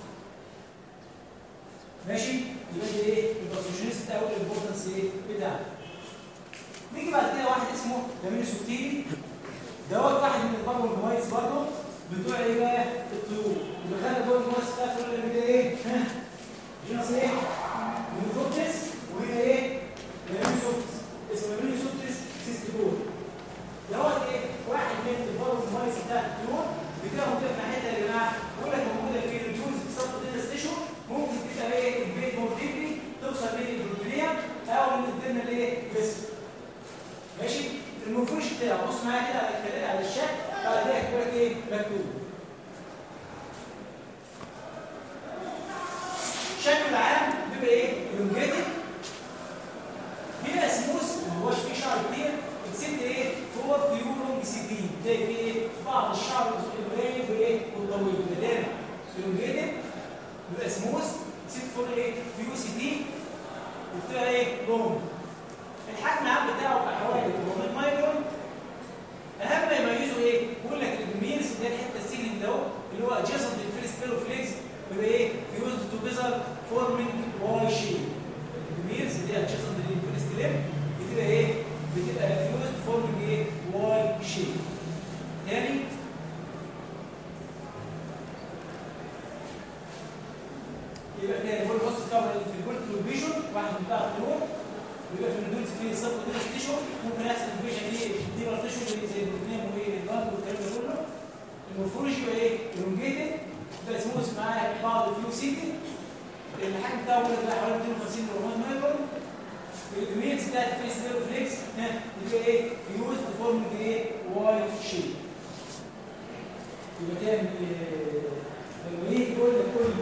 ماشي يبقى ده ايه الباثوجينيست او الامبورتنس ايه بتاعه نيجي بعد كده واحد اسمه لامينو سوبتيلي دوت واحد من البابل المميز برضه بتوع ايه بقى الطيور اللي خلى البابل المميز بتاع الطيور اللي ده ايه ها جينس ايه مينوكوبتس وهنا ايه لامينو سوبتس اسمه لامينو سوبتس سيستيكول دوت ايه واحد من البابل المميز بتاع الطيور بتبقى موجوده في ناحيتها يا جماعه بقول لك موجوده في الجوز في سطح الدنس تيشو ممكن تبقى ايه البيت موتيبلي توصل للبروتينيا او من الدنيا الايه فيسل ماشي المفروش بتاعه بص معايا كده على الكلام على الشكل بعد كده هيكتب لك ايه مكتوب شكله العام بيبقى ايه elongated بيبقى سموث ما هوش فيه شعر كتير اكسبت ايه فور فيو لونج سي دي تلاقي فيه ايه بعض الشعر القليل وايه والطويل بيبقى دايما elongated بيبقى سموث اكسبت فور ايه فيو سي دي وبتبقى ايه لونج الحجم العام بتاعه بقى حوالي 400 مايكرون اهم ما يميزه ايه بيقول لك الميرس اللي هي الحته السيجنال ده اللي هو adjacent للفيرستيرو فليكس بيبقى ايه فيوزد تو بيزر فورمينج واي شيب الميرس اللي هي adjacent للفيرستيرو بتبقى ايه بتبقى فيوزد فورمينج ايه واي شيب تاني يبقى تاني بقول بص كفر في الكولترو فيجن واحد بتاع الطيور بيبقى في الدول في صف دول تيشو ممكن يحصل انفيشن ايه دي بقى تيشو زي زي الاثنين وايه الضغط والكلام ده كله المفروش يبقى ايه elongated ده سموث معاه بعض الفيو سيتي الحجم بتاعه بيقول لك حوالي 250 ل 400 مايكرون الميكس بتاعت الفيس نيرو فليكس ها بيبقى ايه فيوز فورم ايه واي شيب يبقى تعمل لما يجي يقول لك كل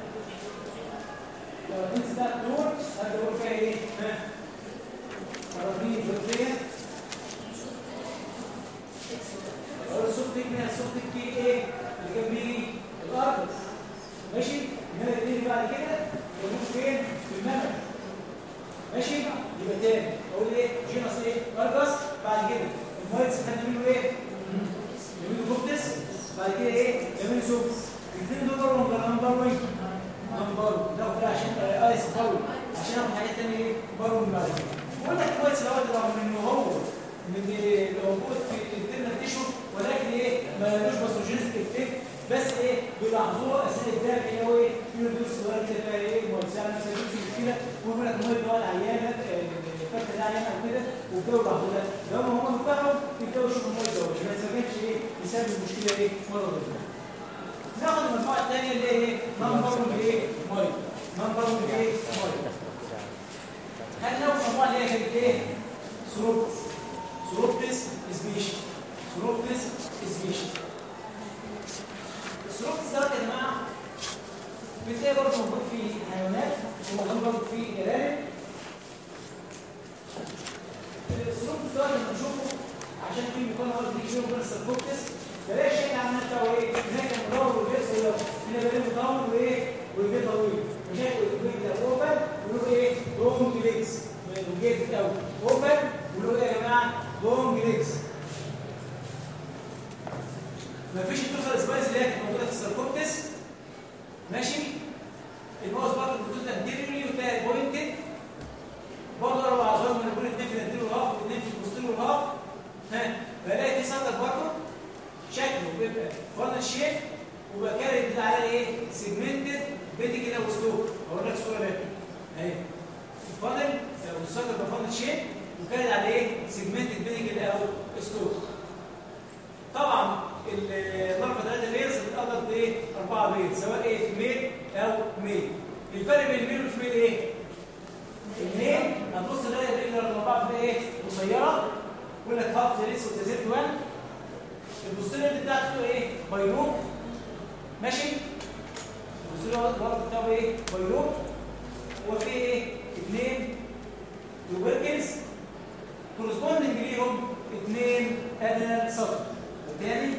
لو الجنس ده نور هتقول فيها ايه؟ ها؟ عربية زوجية أقول الصوت تكني الصوت تكني ايه؟ اللي كان بيجي الأرض ماشي؟ إنما الاثنين بعد كده يكون فين؟ في المنع ماشي؟ يبقى تاني أقول ايه؟ جينس ايه؟ أرجس بعد كده المايتس خدنا منه ايه؟ يمينه كوبتس بعد كده ايه؟ يمينه سوبس الاثنين دول بره ولا نمبر وين؟ نمبر ده كده عشان ايس قوي عشان اعمل حاجات تانية ايه؟ بره من بعد كده بقول لك كويس لو اقدر اعمل منه ويبداوا بعض لا لما هم انتهوا يبداوا يشوفوا الميه الجويه ما يسمعش ايه يسبب المشكله ايه مره ثانيه ناخد المجموعه الثانيه اللي هي ايه نمبر ايه ميه نمبر ايه ميه خلينا ناخد المجموعه اللي هي كانت ايه سروبتس سروبتس سبيشي سروبتس سبيشي السروبتس ده يا جماعه بتلاقي برضه موجود في الحيوانات وموجود برضه في الارانب السروبتس ده لما نشوفه عشان في بيكون هو دي كيلو من السروبتس بلاش شيء عمال بتاعه ايه هناك مدور والبيس هنا بلاقي مدور وايه والبيت طويل مش هيك البيت ده اوبن وله ايه لونج ليجز الجيت الاول اوبن وله ايه يا جماعه لونج ليجز مفيش التوصل سبايس اللي هي كانت موجوده في السيركوبتس ماشي الماوس برضه بتقول انتيريورلي وتلاقي بوينتد برضه اربع عظام من البول اثنين في الانتيريور هاف واثنين في البوستيريور هاف ها بلاقي في سطر برضه شكله بيبقى فانل شيب وبقى كاري بتاع على ايه سيجمنتد بدي كده وسلوك اقول لك صوره لك اهي الفانل والسطر ده فانل شيب وكاري على ايه سيجمنتد بدي كده او سلوك طبعا الضربه 3 بيرز بتقدر بايه 4 بيرز سواء ايه في ميل او ميل الفرق بين الميل والفيميل ايه الميل هتبص تلاقي الرجل الاربعه بتبقى ايه قصيره يقول لك هاف ريس وتزيد 1 البوستيريور بتاعته بتبقى ايه بايلوب ماشي البوستيريور برضه بتاعه ايه بايلوب وفي ايه اثنين توبركلز كورسبوندنج ليهم اثنين ادنال سطر والتاني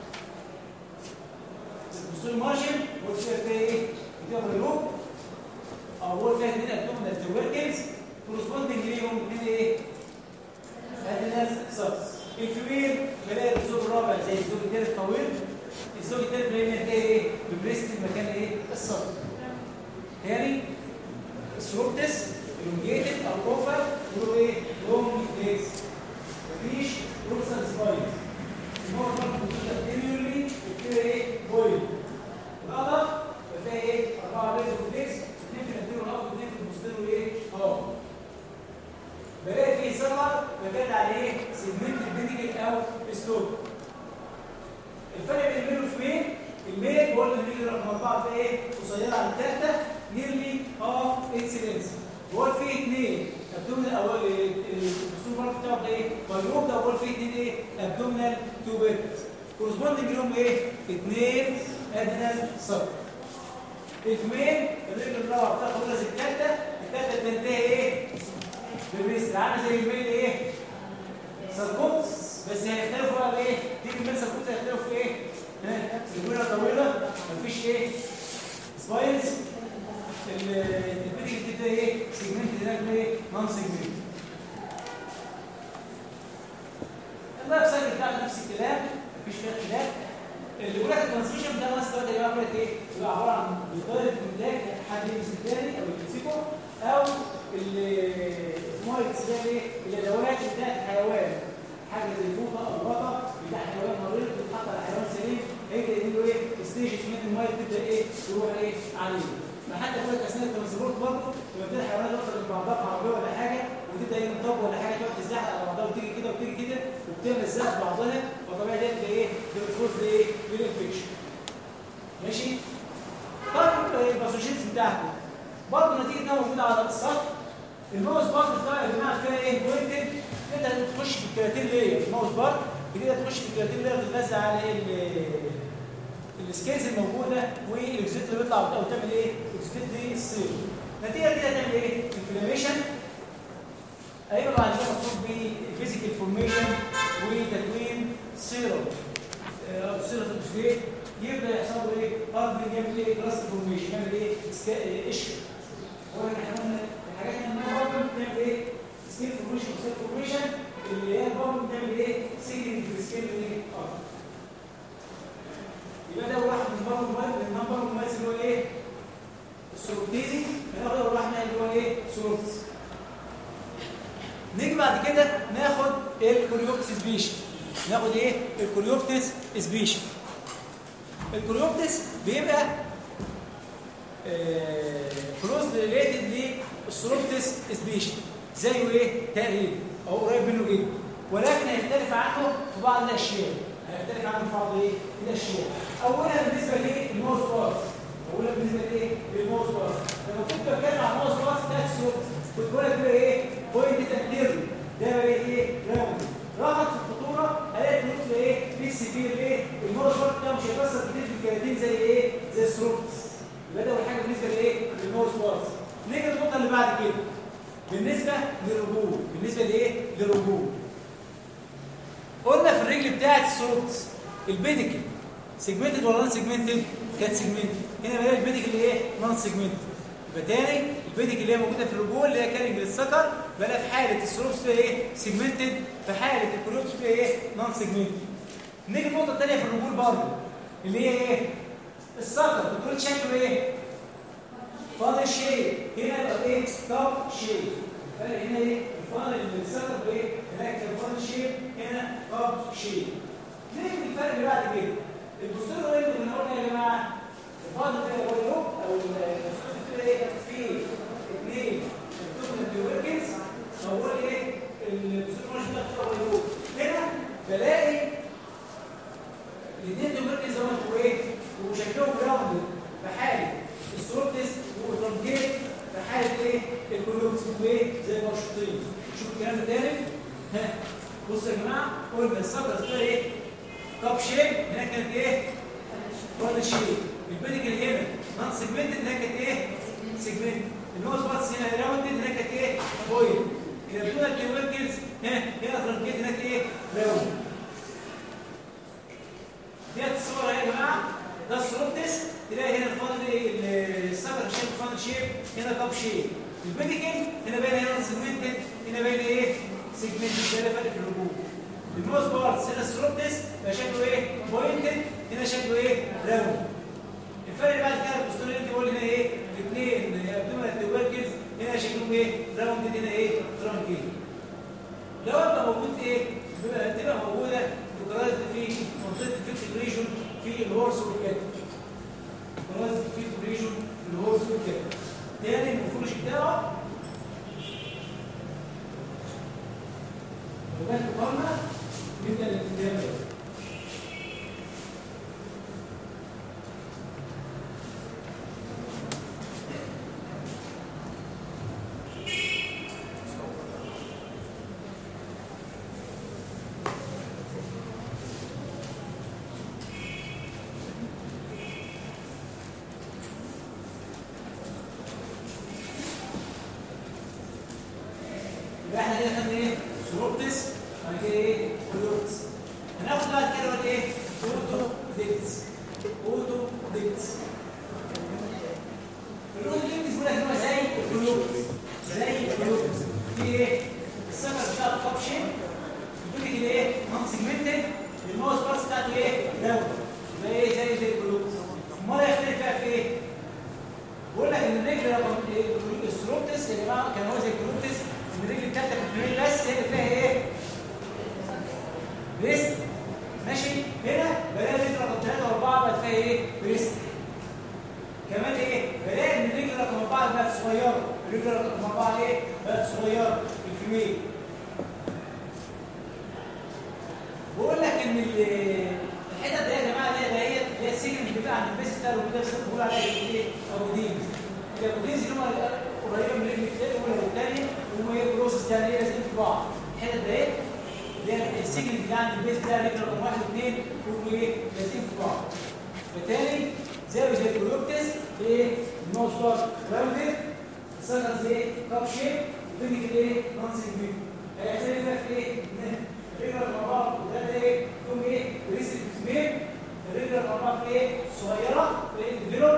البوستيريور مارجن وفيها فيها ايه فيها بايلوب او فيها اثنين ابدومينال توبركلز كورسبوندنج ليهم اثنين ايه ادنال سطر الفيميل بلاقي الزوج الرابع زي الزوج الثالث طويل الزوج الثالث بلاقي هتلاقي ايه ببريست المكان ايه الصدر تاني السروبتس الونجيتد او اوفر له ايه لونج ليجز مفيش دورسال سباين الموضوع برضه بتبقى انيولي وكده ايه بويل القدر بتلاقي ايه اربعه ليجز وفليكس اثنين في الانتيريور هاف واثنين في البوستيريور ايه اه بلاقي فيه سمر بجد على ايه سيجمنت البيديكال او ستوك الفرق بين الميل والفيميل الميل بقول الميل رقم اربعه في ايه قصيره عن الثالثه نيرلي هاف اكسلنس بقول فيه اثنين ابدومينال او الدكتور مارك بتاعه ده ايه بايلوب ده بقول فيه اثنين ايه ابدومينال تو بيتس كورسبوندنج لهم ايه اثنين ادنال سب الفيميل الرجل الرابعه بتاعها خلاص الثالثه الثالثه بتنتهي ايه بالمثل عامل زي الميل ايه سركوبس بس هيختلفوا بقى ايه دي الميل سركوبس هيختلفوا في ايه الجمله طويله مفيش ايه سباينز البيتش دي ايه سيجمنت هناك ايه نون سيجمنت اللايف سايكل بتاعته نفس الكلام مفيش فيها خلاف اللي بيقول لك الترانسميشن بتاع الناس دلوقتي يا جماعه ايه بيبقى عباره عن بيطير الاملاك حد يلبس الثاني او يمسكه او المايكس ده ايه الادوات بتاعت الحيوان حاجه زي الفوطه او الغطا بتاع حيوان مريض بتتحط على حيوان سليم هيبدا يديله ايه ستيج من المايك تبدا ايه تروح ايه عليه فحتى يقول لك اثناء الترانسبورت برضه لما تلاقي الحيوانات واقفه جنب بعضها في عربيه ولا حاجه وتبدا ايه تنطب ولا حاجه تقعد تزحلق على بعضها وتيجي كده وتيجي كده وبتعمل زق بعضها فطبيعي ده يبقى ايه بيرفوز لايه للانفكشن ماشي طب الباثوجينز بتاعته برضه نتيجه انها موجوده على السطح الماوس بارت بتاع يا جماعه فيها ايه بوينتد تقدر تخش في الكراتين لاير الماوس بارت بتقدر تخش في الكراتين لاير وتتغذى على ايه السكيلز الموجوده والاكسيت اللي بيطلع او تعمل ايه اكسيت دي السيل نتيجه كده تعمل ايه انفلاميشن هيبقى بعد كده مقصود بفيزيكال فورميشن وتكوين سيرم او سيرم الاكسيت يبدا يحصل له ايه ارض يعمل ايه كلاس فورميشن يعمل ايه قشره هو احنا قلنا الحاجات اللي احنا برضه بنعمل ايه سكيل فورميشن سكيل فورميشن اللي هي برضه بتعمل ايه سيجنال في السكيل ايه اه يبقى ده واحد من برضه المميز من نمبر المميز اللي هو ايه السروبتيزي هناخد اول واحد اللي هو ايه سروبتس نيجي بعد كده ناخد الكوريوبتس سبيشن ناخد ايه الكوريوبتس سبيشن الكوريوبتس بيبقى كلوز ريليتد للسروبتس سبيشن زيه ايه تقريبا او قريب منه جدا ولكن هيختلف عنه في بعض الاشياء هيختلف عنه في بعض ايه الاشياء اولا بالنسبه للماوس باس اولا بالنسبه لايه للماوس باس لما كنت بتكلم عن الماوس باس ده الصوت كنت بقول لك بقى ايه بوينت تقدير ده بقى ايه راوند راحت في الخطوره هلاقي النقطه ايه في السفير ايه الماوس باس ده مش هيكسر كتير في الكراتين زي ايه زي السروبس يبقى ده اول حاجه بالنسبه لايه للماوس باس نيجي للنقطه اللي بعد كده بالنسبه للرجول بالنسبه لايه للرجول قلنا في الرجل بتاعت الصوت البيديكل سيجمنتد ولا نون سيجمنتد كانت سيجمنتد هنا بقى البيديكل ايه نون سيجمنتد يبقى تاني البيديكل اللي هي موجوده في الرجول اللي هي كارنج للسكر بقى في حاله السروبس فيها ايه سيجمنتد في حاله الكلوبس فيها ايه نون سيجمنتد نيجي النقطه الثانيه في الرجول برضه اللي هي ايه السكر بتقول شكله ايه فاضل شيء هنا يبقى ايه توب شيء فرق هنا ايه الفاضل اللي السكر بايه هناك كان فاضل شيء هنا توب شيء ليه الفرق اللي بعد كده البوستيرو اللي كنا قلنا يا جماعه الفاضل كده هو اللوب او البوستيرو كده ايه في اثنين الدومينانت وركنز هو ايه البوستيرو مش ده هو اللوب هنا بلاقي الاثنين دول مركز زي ما انتوا ايه وشكلهم جراوند في حاله السروبتس وترانجيت في حاله ايه الكولوبس وايه زي المشطين شوفوا الكلام ده تاني ها بصوا يا جماعه قلنا السكر ده ايه كاب شيب هنا كانت ايه فاضل شيب البيديكل هنا نون سيجمنتد هنا كانت ايه سيجمنت النوز باتس هنا راوندد هنا كانت ايه بوينت الابدومينال تيوبركلز ها هنا ترانجيت هناك ايه راوند ديت الصوره يا جماعه ده السروبتس تلاقي هنا الفاضل ايه السكر شيب فاضل شيب هنا كاب شيب البيديكل هنا باين هنا سيجمنتد هنا باين ايه سيجمنتد ده فرق في الرجول النوز بارتس هنا السروبتس بقى شكله ايه بوينتد هنا شكله ايه راوند الفرق اللي بعد كده البوستولين انت بقول هنا ايه الاثنين ابدومينال تيوبركلز هنا شكلهم ايه راوند هنا ايه ترانكيل لو انت موجود ايه بيبقى تبقى موجوده لوكالايزد في منطقه الفيكتيف ريجون في الهورس والكاتب لوكالايزد في الفيكتيف ريجون في الهورس والكاتب تاني المفروش بتاعه وبعد مقارنه نبدا الانتداب يبقى احنا كده خدنا ايه سروبتس بعد كده ايه كولورتس هناخد بعد كده ولا ايه اوتو ديكتس اوتو ديكتس الاوتو ديكتس بيقول لك هو زي الكولورتس زي الكولورتس في ايه السكر بتاع التوب شيب بيقول لك ايه نون سيجمنتد الماوس بارس بتاعته ايه راوند يبقى ايه زي زي الكولورتس امال يختلف فيها في ايه بقول لك ان الرجل رقم ايه السروبتس يا جماعه كان هو زي الكولورتس ان الرجل الثالثه في الفيميل بس هي اللي فيها ايه بريست ماشي هنا بلاقي الرجل رقم 3 و4 بقت فيها ايه بريست كمان ايه بلاقي ان الرجل رقم 4 بقت صغيره الرجل رقم 4 ايه بقت صغيره في الفيميل بقول لك ان ال- الحتت دي يا جماعه دي ديت اللي هي السجن اللي بتبقى عند البيس بتاع الوجود بيقول عليها ايه اودينز الاودينز اللي هم قريبه من الرجل الاولى والثانيه وهم ايه بروسس ثانيه ايه لازقين في بعض الحتت ديت اللي هي السجن اللي عند البيس بتاع الرجل رقم واحد واثنين هم ايه لازقين في بعض بالتالي زي زي الكولوبتس ايه الماوس بار راوندد السكر زي كاب شيب الفينيك ايه نون سيجمنت هيختلف لك ايه الرجل مع بعض وده ده ايه يوم ايه بريست كبير الرجل مع بعض ايه صغيره ايه ديفلوب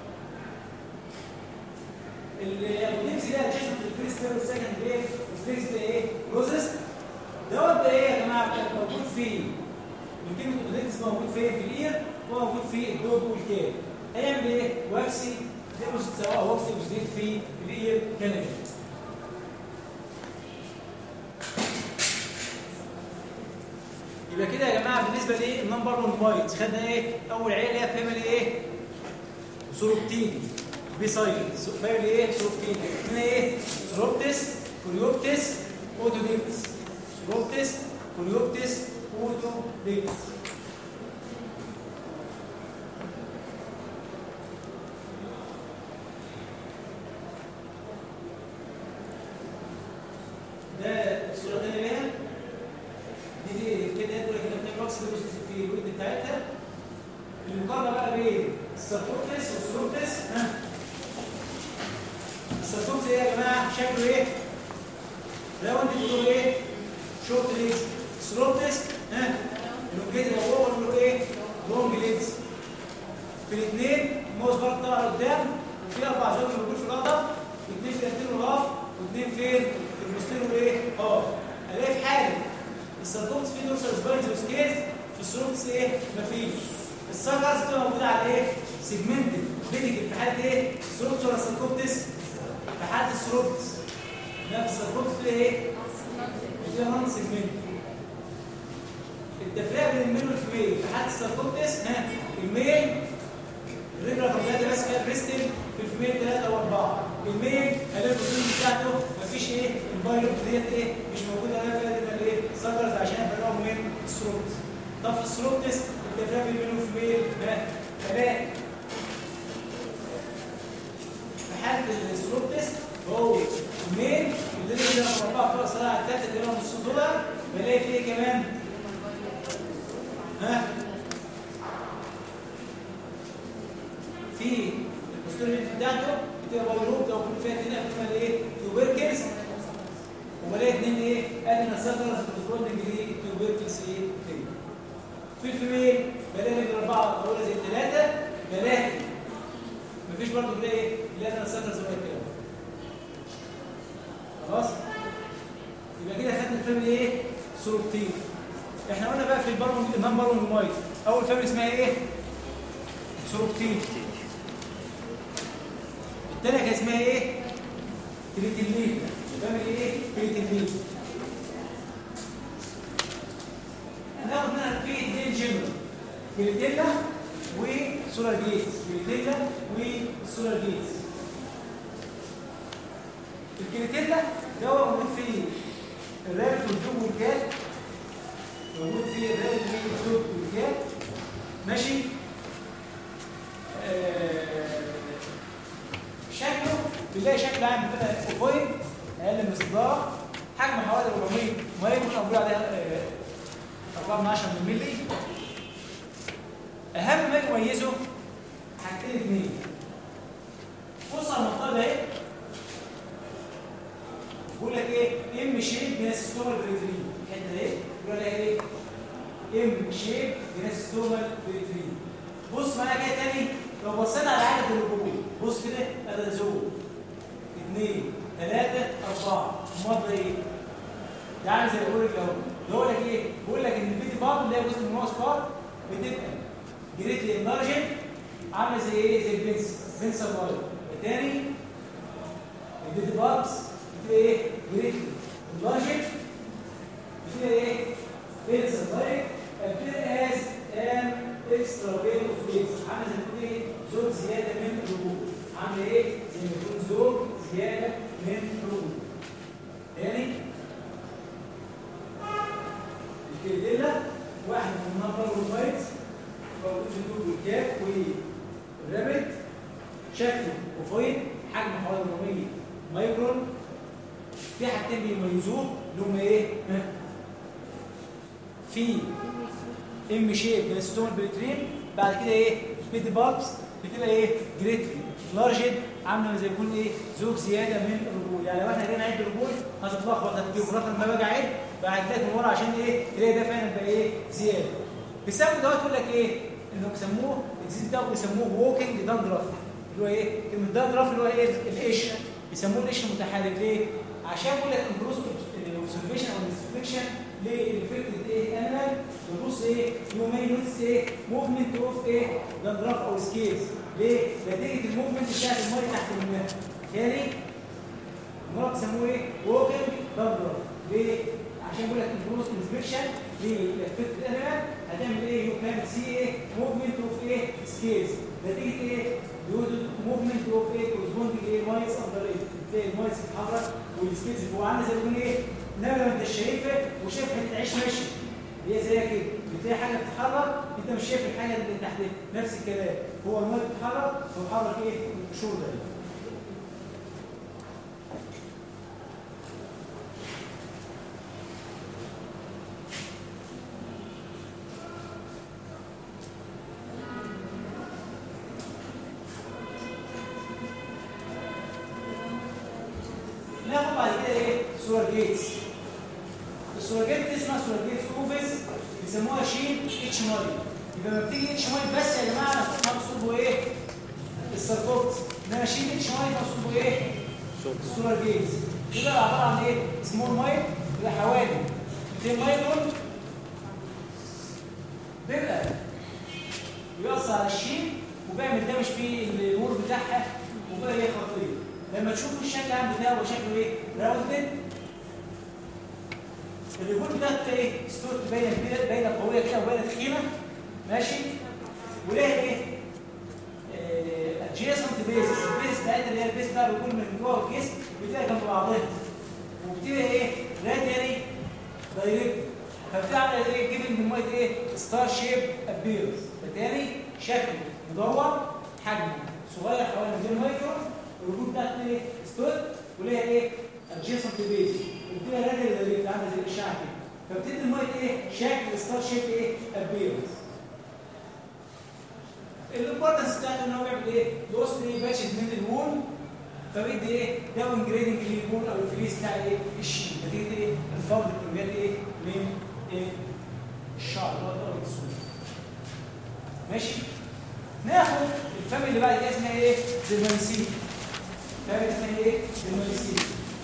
البوليمس ده جسم الفيرست والسكند ايه الفيرست ايه بروسيس دوت ده ايه يا جماعه كان موجود فيه من كلمه اوديكس موجود فين في الاير وموجود في الدود والكاب هيعمل ايه واكسي ديبوزيت سواء واكسي ديبوزيت في الاير كانال يبقى كده يا جماعه بالنسبه للنمبر 1 بايتس خدنا ايه اول عيله اللي هي فاميلي ايه سوروبتين بيسايد فاميلي ايه سوروبتين هنا ايه سوروبتس كوريوبتس اودوديكتس سروبتس كوليوبتس اوتو ليكس ده الصوره الثانيه ليها دي دي كده يقول لك انت بتاكس في الود بتاعتها المقارنه بقى بين السرطوكتس والسروبتس ها السرطوكتس ايه يا جماعه شكله ايه لو انت بتقول ايه شورت ليز سروبتس ها الوجيت هو بيقول ايه لونج ليز في الاثنين الموز برضه طالع لقدام وفي اربع زوج موجود في القدم اثنين في الانتيرو هاف واثنين فين في المستيرو ايه هاف الاقي في حاله السرطوكتس فيه دورسال سباينز وسكيز في السروبتس ايه مفيش السكرز بتبقى موجوده على ايه سيجمنتد فيديكال في حاله ايه سروبتس ولا سرطوكتس في حاله السروبتس نفس السرطوكتس فيها ايه فيها نون سيجمنت التفريق بين الميل والفيميل في حاله السرطوكتس ها الميل الرجل الرجاله ماسكه الريستل في الفيميل ثلاثه او اربعه الميل هلاقي البروتين بتاعته مفيش ايه البايلوت ديت ايه مش موجوده هنا فيها الايه سكرز عشان يفرقوا من السروبتس طب في السروبتس التفريق بين الميل والفيميل ها هلاقي في حاله السروبتس هو الميل اللي اللي اربعه بتوع صلاه على الثالثه اللي هو نص دولار بلاقي فيه إيه كمان ها في البوستوريت بتاعته بتبقى بايلوب لو كنت فيها اتنين بتبقى ايه توبركلز وبلاقي اتنين ايه ادنى سكرز كورسبوندنج للتوبركلز ايه تاني في الفيميل بلاقي من الاربعه الاولى زي الثلاثه بلاقي مفيش برضه بلاقي ايه الادنى سكرز زي الكلام خلاص يبقى كده خدنا الفاميلي ايه صورتين احنا قلنا بقى في البارون النمبر والمايت اول فاميلي اسمها ايه صورتين الثانيه كان اسمها ايه كريتيلين الفاميلي ايه كريتيلين هناخد منها في اثنين جنرال كريتيلا وسولار جيتس كريتيلا وسولار جيتس الكريتيلا ده هو موجود فيه الرابط والجوب والكات موجود فيه الرابط والجوب والكات ماشي آه شكله بنلاقي شكل عام كده اوفويد اقل من الصداع حجم حوالي 400 مايكرون او بيقول عليها آه، 4 من 10 من ملي اهم ما يميزه حاجتين اثنين بص على المنطقه ده اهي بيقول لك ايه ام شيب جناسيستومال بريفري الحته دي بيقول لك ايه ام شيب جناسيستومال بريفري بص معايا كده تاني لو بصيت على عدد الرجول بص كده ادي زوج اثنين ثلاثة أربعة المرضى ايه؟ ده عامل زي بقول لك اهو بيقول لك ايه؟ بيقول لك ان البيتي بارت اللي هي جزء من الماوس بارت بتبقى جريتلي انلارجن عامله زي ايه؟ زي البنس بنس صغير الثاني البيتي بارتس بتبقى ايه؟ جريتلي انلارجن بتبقى ايه؟ بنس صغير appear as an extra weight of weight عامله زي ما تقول ايه؟ زوج زياده من الرجول عامله ايه؟ زي ما تكون زوج زياده من الرجول تاني الكيديلا واحد من النمبر والفايت موجود في الدود والكاب والرابط شكله وفايت حجم حوالي 400 مايكرون في حاجتين بيميزوه اللي هم ايه؟ ها؟ في ام شيب جلاستون بريترين بعد كده ايه بيدي بابس بتبقى ايه جريتلي لارجد عامله زي يكون ايه زوج زياده من الرجول يعني لو احنا جينا نعد الرجول هتتلخبط هتجيب في الاخر لما باجي اعد بعد كده من ورا عشان ايه تلاقي ده فعلا بقى ايه زياده بيسموا دوت يقول لك ايه انه بيسموه الديزيز ده بيسموه ووكينج داندراف اللي هو ايه كلمه داندراف اللي هو ايه القش بيسموه القش المتحرك ليه عشان بيقول لك البروز اوبزرفيشن او انسبكشن للفكره ايه انيمال ببص ايه يو ماي نوتس ايه موفمنت اوف ايه داندراف او سكيلز ليه نتيجه الموفمنت بتاعت الميه تحت الماء تاني المرض بيسموه ايه ووكينج داندراف ليه عشان بيقول لك البروز انسبكشن للفكره الانيمال هتعمل ايه يو كان سي ايه موفمنت اوف ايه سكيلز نتيجه ايه موفمنت اوف ايه كورسبوندنج ايه مايس اندر ايه تلاقي المايس بتتحرك والسكيلز فوق عامله زي ما يكون ايه انما لما انت شايفها وشايف حته عيش ماشي هي زي كده بتلاقي حاجه بتتحرك انت مش شايف الحاجه اللي تحتها نفس الكلام هو الميه بتتحرك فبتحرك ايه القشور ده ناخد بعد كده ايه سوبر جيتس السوبر جيت دي اسمها سوبر جيتس اوفيس بيسموها شين اتش ماي يبقى لما بتيجي اتش ماي بس يا جماعه مقصوده ايه السرطوت انما شين اتش ماي مقصوده ايه السوبر جيتس يبقى عباره عن ايه سمول ماي يبقى حوالي 200 مايكرون بيبقى بيأثر على الشين وبيعمل دمج في الور بتاعها وبقى هي خطير لما تشوفوا الشكل العام بتاعه هو شكله ايه راوندد الرجول بتاعت ايه ستوت باينه كده باينه قويه كده وباينه تخينه ماشي وليها ايه ادجيسنت بيزس البيز بتاعتها اللي هي البيز بتاع الرجول من جوه الجسم بتلاقي جنب بعضها وبتبقى ايه راديالي دايركت فبتعمل ايه جيفنج المايت ايه ستار شيب ابيرنس بالتالي شكله مدور حجمه صغير حوالي 200 مايكرون الرجول بتاعته ايه ستوت وليها ايه ادجيسنت بيز وبتبقى راديالي دايركت عامله زي الاشعه كده فبتدي المايت ايه شكل ستار شيب ايه ابيرنس الامبورتنس بتاعته ان هو بيعمل ايه؟ يوصل ايه باتشز من الوول فبيدي ايه؟ داون جريدنج للوول او الفليس بتاع ايه؟ الشيء نتيجه ايه؟ الفرد الكميات ايه؟ من ايه؟ الشعر اللي هو درجه السود ماشي؟ ناخد الفاميلي اللي بعد كده اسمها ايه؟ ديمانسين فاميلي اسمها ايه؟ ديمانسين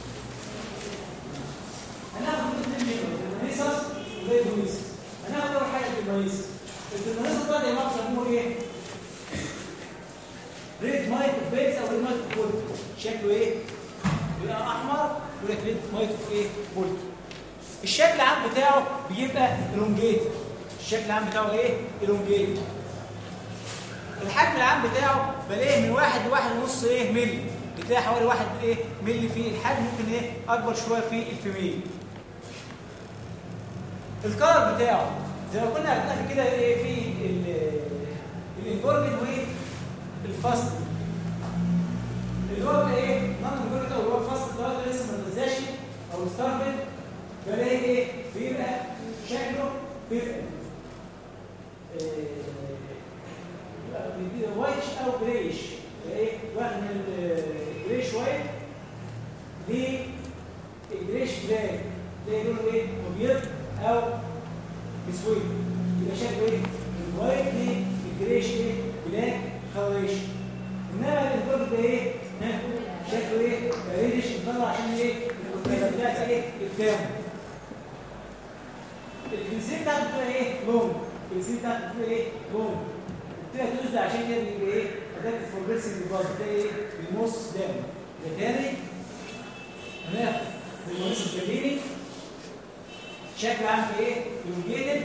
هناخد الاثنين منهم ديمانيسس وزي ديمانيسس هناخد اول حاجه ديمانيسس الديمانيسس ده يا جماعه بيسموه ايه؟ ريد مايك اوف بيلز او ريد مايك اوف بولت شكله ايه؟ بيبقى احمر يقول لك ريد مايك اوف ايه؟ بولت الشكل العام بتاعه بيبقى الونجيت الشكل العام بتاعه ايه؟ الونجيت الحجم العام بتاعه بلاقيه من واحد لواحد ونص ايه ملي بتلاقي حوالي واحد ايه ملي في الحجم ممكن ايه اكبر شويه في الفيميل الكلر بتاعه زي ما كنا عرفنا قبل كده ايه في الانجورجن والفصل اللي هو بقى ايه نون انجورجن او اللي هو الفصل ده لسه ما نزلش او ستارفل بلاقي ايه بيبقى شكله بيبقى بيبقى وايتش او جريش ايه واحد من الجريش وايت للجريش بلاك تلاقي لونه ايه ابيض او اسود يبقى شكله ايه الوايت للجريش ايه بلاك خوايش انما الجولد ده ايه ها شكله ايه ريدش مطلع عشان ايه الكتله بتاعتها ايه قدامه الجنسيه بتاعته بتبقى ايه لون الجنسيه بتاعته بتبقى ايه لون بتبقى توزد عشان كده بيبقى ايه اداه الفوربرسنج بلاد بتبقى ايه بيمص دم بالتالي هناخد المونس الجبيني شكل عام ايه الوجيتد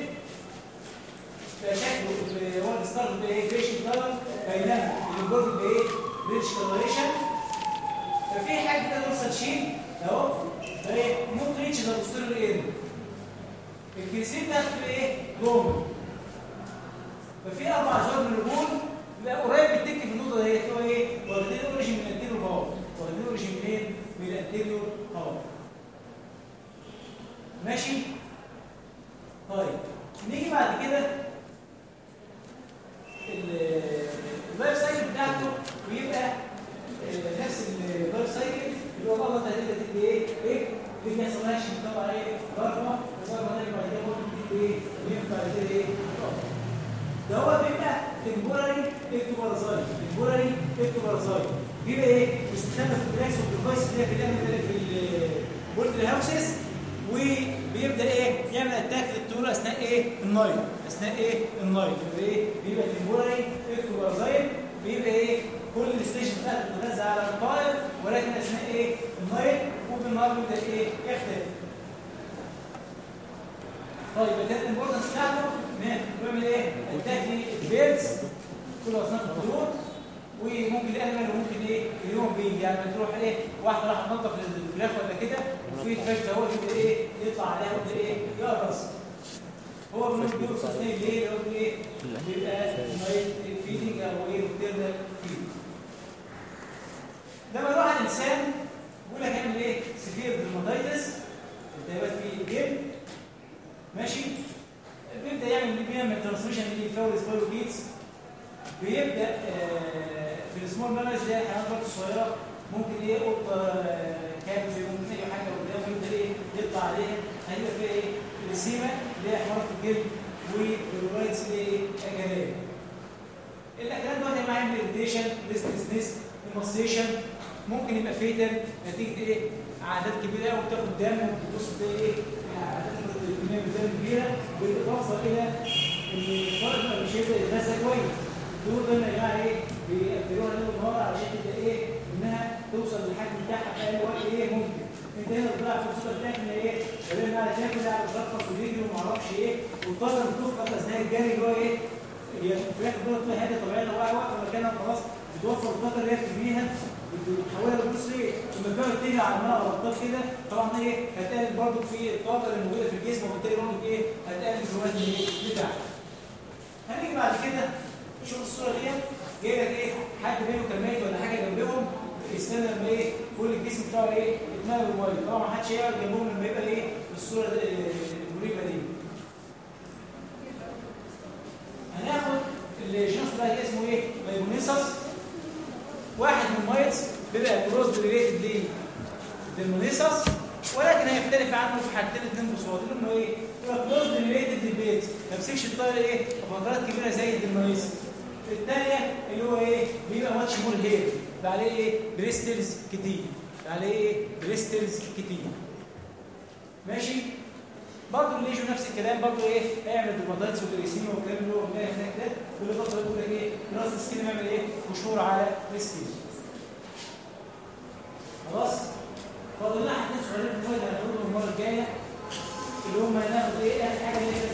فشكله هو الستار بيبقى ايه فيش كلر بينما الجولد بيبقى ايه ريتش كلريشن ففي حاجه كده توصل شيء اهو فايه ممكن ريتش ده بوستيريور ايه الكيسين ده بتبقى ايه جوه ففي اربع زوج من الرجول بيبقى قريب بتك في النقطه ديت هو ايه واخدين اوريجين من الانتيريور هاف واخدين اوريجين منين من الانتيريور هاف ماشي طيب نيجي بعد كده اللايف سايكل بتاعته بيبقى نفس اللايف سايكل اللي هو بابا تهديد تدي ايه ايه دي ما يحصلهاش طبعا ايه ضربه وضربه ثانيه بعد كده ممكن تدي ايه ينفع كده ايه ده هو بيبقى تمبوراري اكتوبارازايت تمبوراري اكتوبارازايت بيبقى ايه بيستخدم في البلاكس والديفايس اللي هي في في البولت هاوسز وبيبدا ايه يعمل اتاك للطيور اثناء ايه النايل اثناء ايه النايل بيبقى ايه بيبقى تمبوراري اكتوبارازايت بيبقى ايه كل الستيشن بتاعته بتتغذى على الطائر ولكن اثناء ايه النايل وبالنهار بيبدا ايه يختفي طيب ده الامبورتنس بتاعته بيعمل ايه؟ اتاك للبيردز كل اصناف الطيور وممكن الانيمال وممكن ايه اليوم بيجي يعني تروح ايه واحده راح تنظف الفراخ ولا كده وفي فشل هو يبدا ايه يطلع عليها ويبدا ايه يقرص هو بنقول بيقرص اثنين ليه؟ لو ايه بيبقى نايت فيدنج او ايه روتيرنال فيدنج لما يروح على الانسان بيقول لك اعمل ايه؟ سيفير درماتيتس التهابات في الجلد ماشي بيبدا يعمل بيعمل ترانسميشن للفاول سبايروكيتس بيبدا آه، في السمول مانرز اللي هي الحيوانات برضه الصغيره ممكن ايه قطه آه، كلب ممكن اي حاجه قدام يبدا ايه يطلع عليها هيبقى فيها ايه السيما اللي هي حمارة في الجلد والرايتس اللي هي ايه جلال الاكلام ده هيبقى يعمل اريتيشن ريستنس المصيشن ممكن يبقى فيتال نتيجه ايه عادات كبيره قوي بتاخد دم وبتبص تلاقي ايه عادات كميه من الدم كبيره بالاضافه الى ان الفرد مش هيبدا يتغذى كويس دول دول يا جماعه ايه بيقدروها ليل ونهار علشان تبدا ايه انها توصل للحجم بتاعها في اي وقت ايه ممكن انت هنا بتضيع فرصتك بتاعك ان ايه بدل ما تاكل قاعد ترفص وتجري وما اعرفش ايه وتضطر تفقد اثناء الجري اللي هو ايه هي الفراخ دول طلع هادي طبيعيه لو واقفه مكانها خلاص بتوفر الطاقه اللي هي بترميها بتحولها لفلوس ايه لما كانت تيجي على الماء او الطاقه كده طبعا ايه هتقلل برضه في الطاقه اللي موجوده في الجسم وبالتالي برضه ايه هتقلل في الوزن ايه بتاعك هنيجي بعد كده شوف الصوره دي جاي لك ايه حد بينه كان ميت ولا حاجه جنبهم يستنى لما ايه كل الجسم بتاعه ايه يتملى بالميه طبعا ما حدش هيقعد جنبهم لما يبقى ايه الصوره دي المريبه دي هناخد الجنس ده اسمه ايه مايمونيسس واحد من المايتس بيبقى كروس ريليتد ليه للمونيسس ولكن هيختلف عنه في حاجتين اتنين بصوت انه ايه يبقى كروس ريليتد للبيت ما بيمسكش الطائر ايه في فترات كبيره زي المونيسس الثانيه اللي هو ايه بيبقى ماتش مور هير بقى عليه ايه بريستلز كتير بقى عليه ايه بريستلز كتير ماشي برضه الليجو نفس الكلام برضه ايه هيعمل دوباتايتس وجريسيميا والكلام اللي هو بنلاقي هناك ده بالاضافه يقول لك ايه راس السكين يعمل ايه قشور على السكين خلاص فاضل لنا حاجتين صغيرين في المويه هنقولهم المره الجايه اللي هم هناخد ايه اخر حاجه اللي هي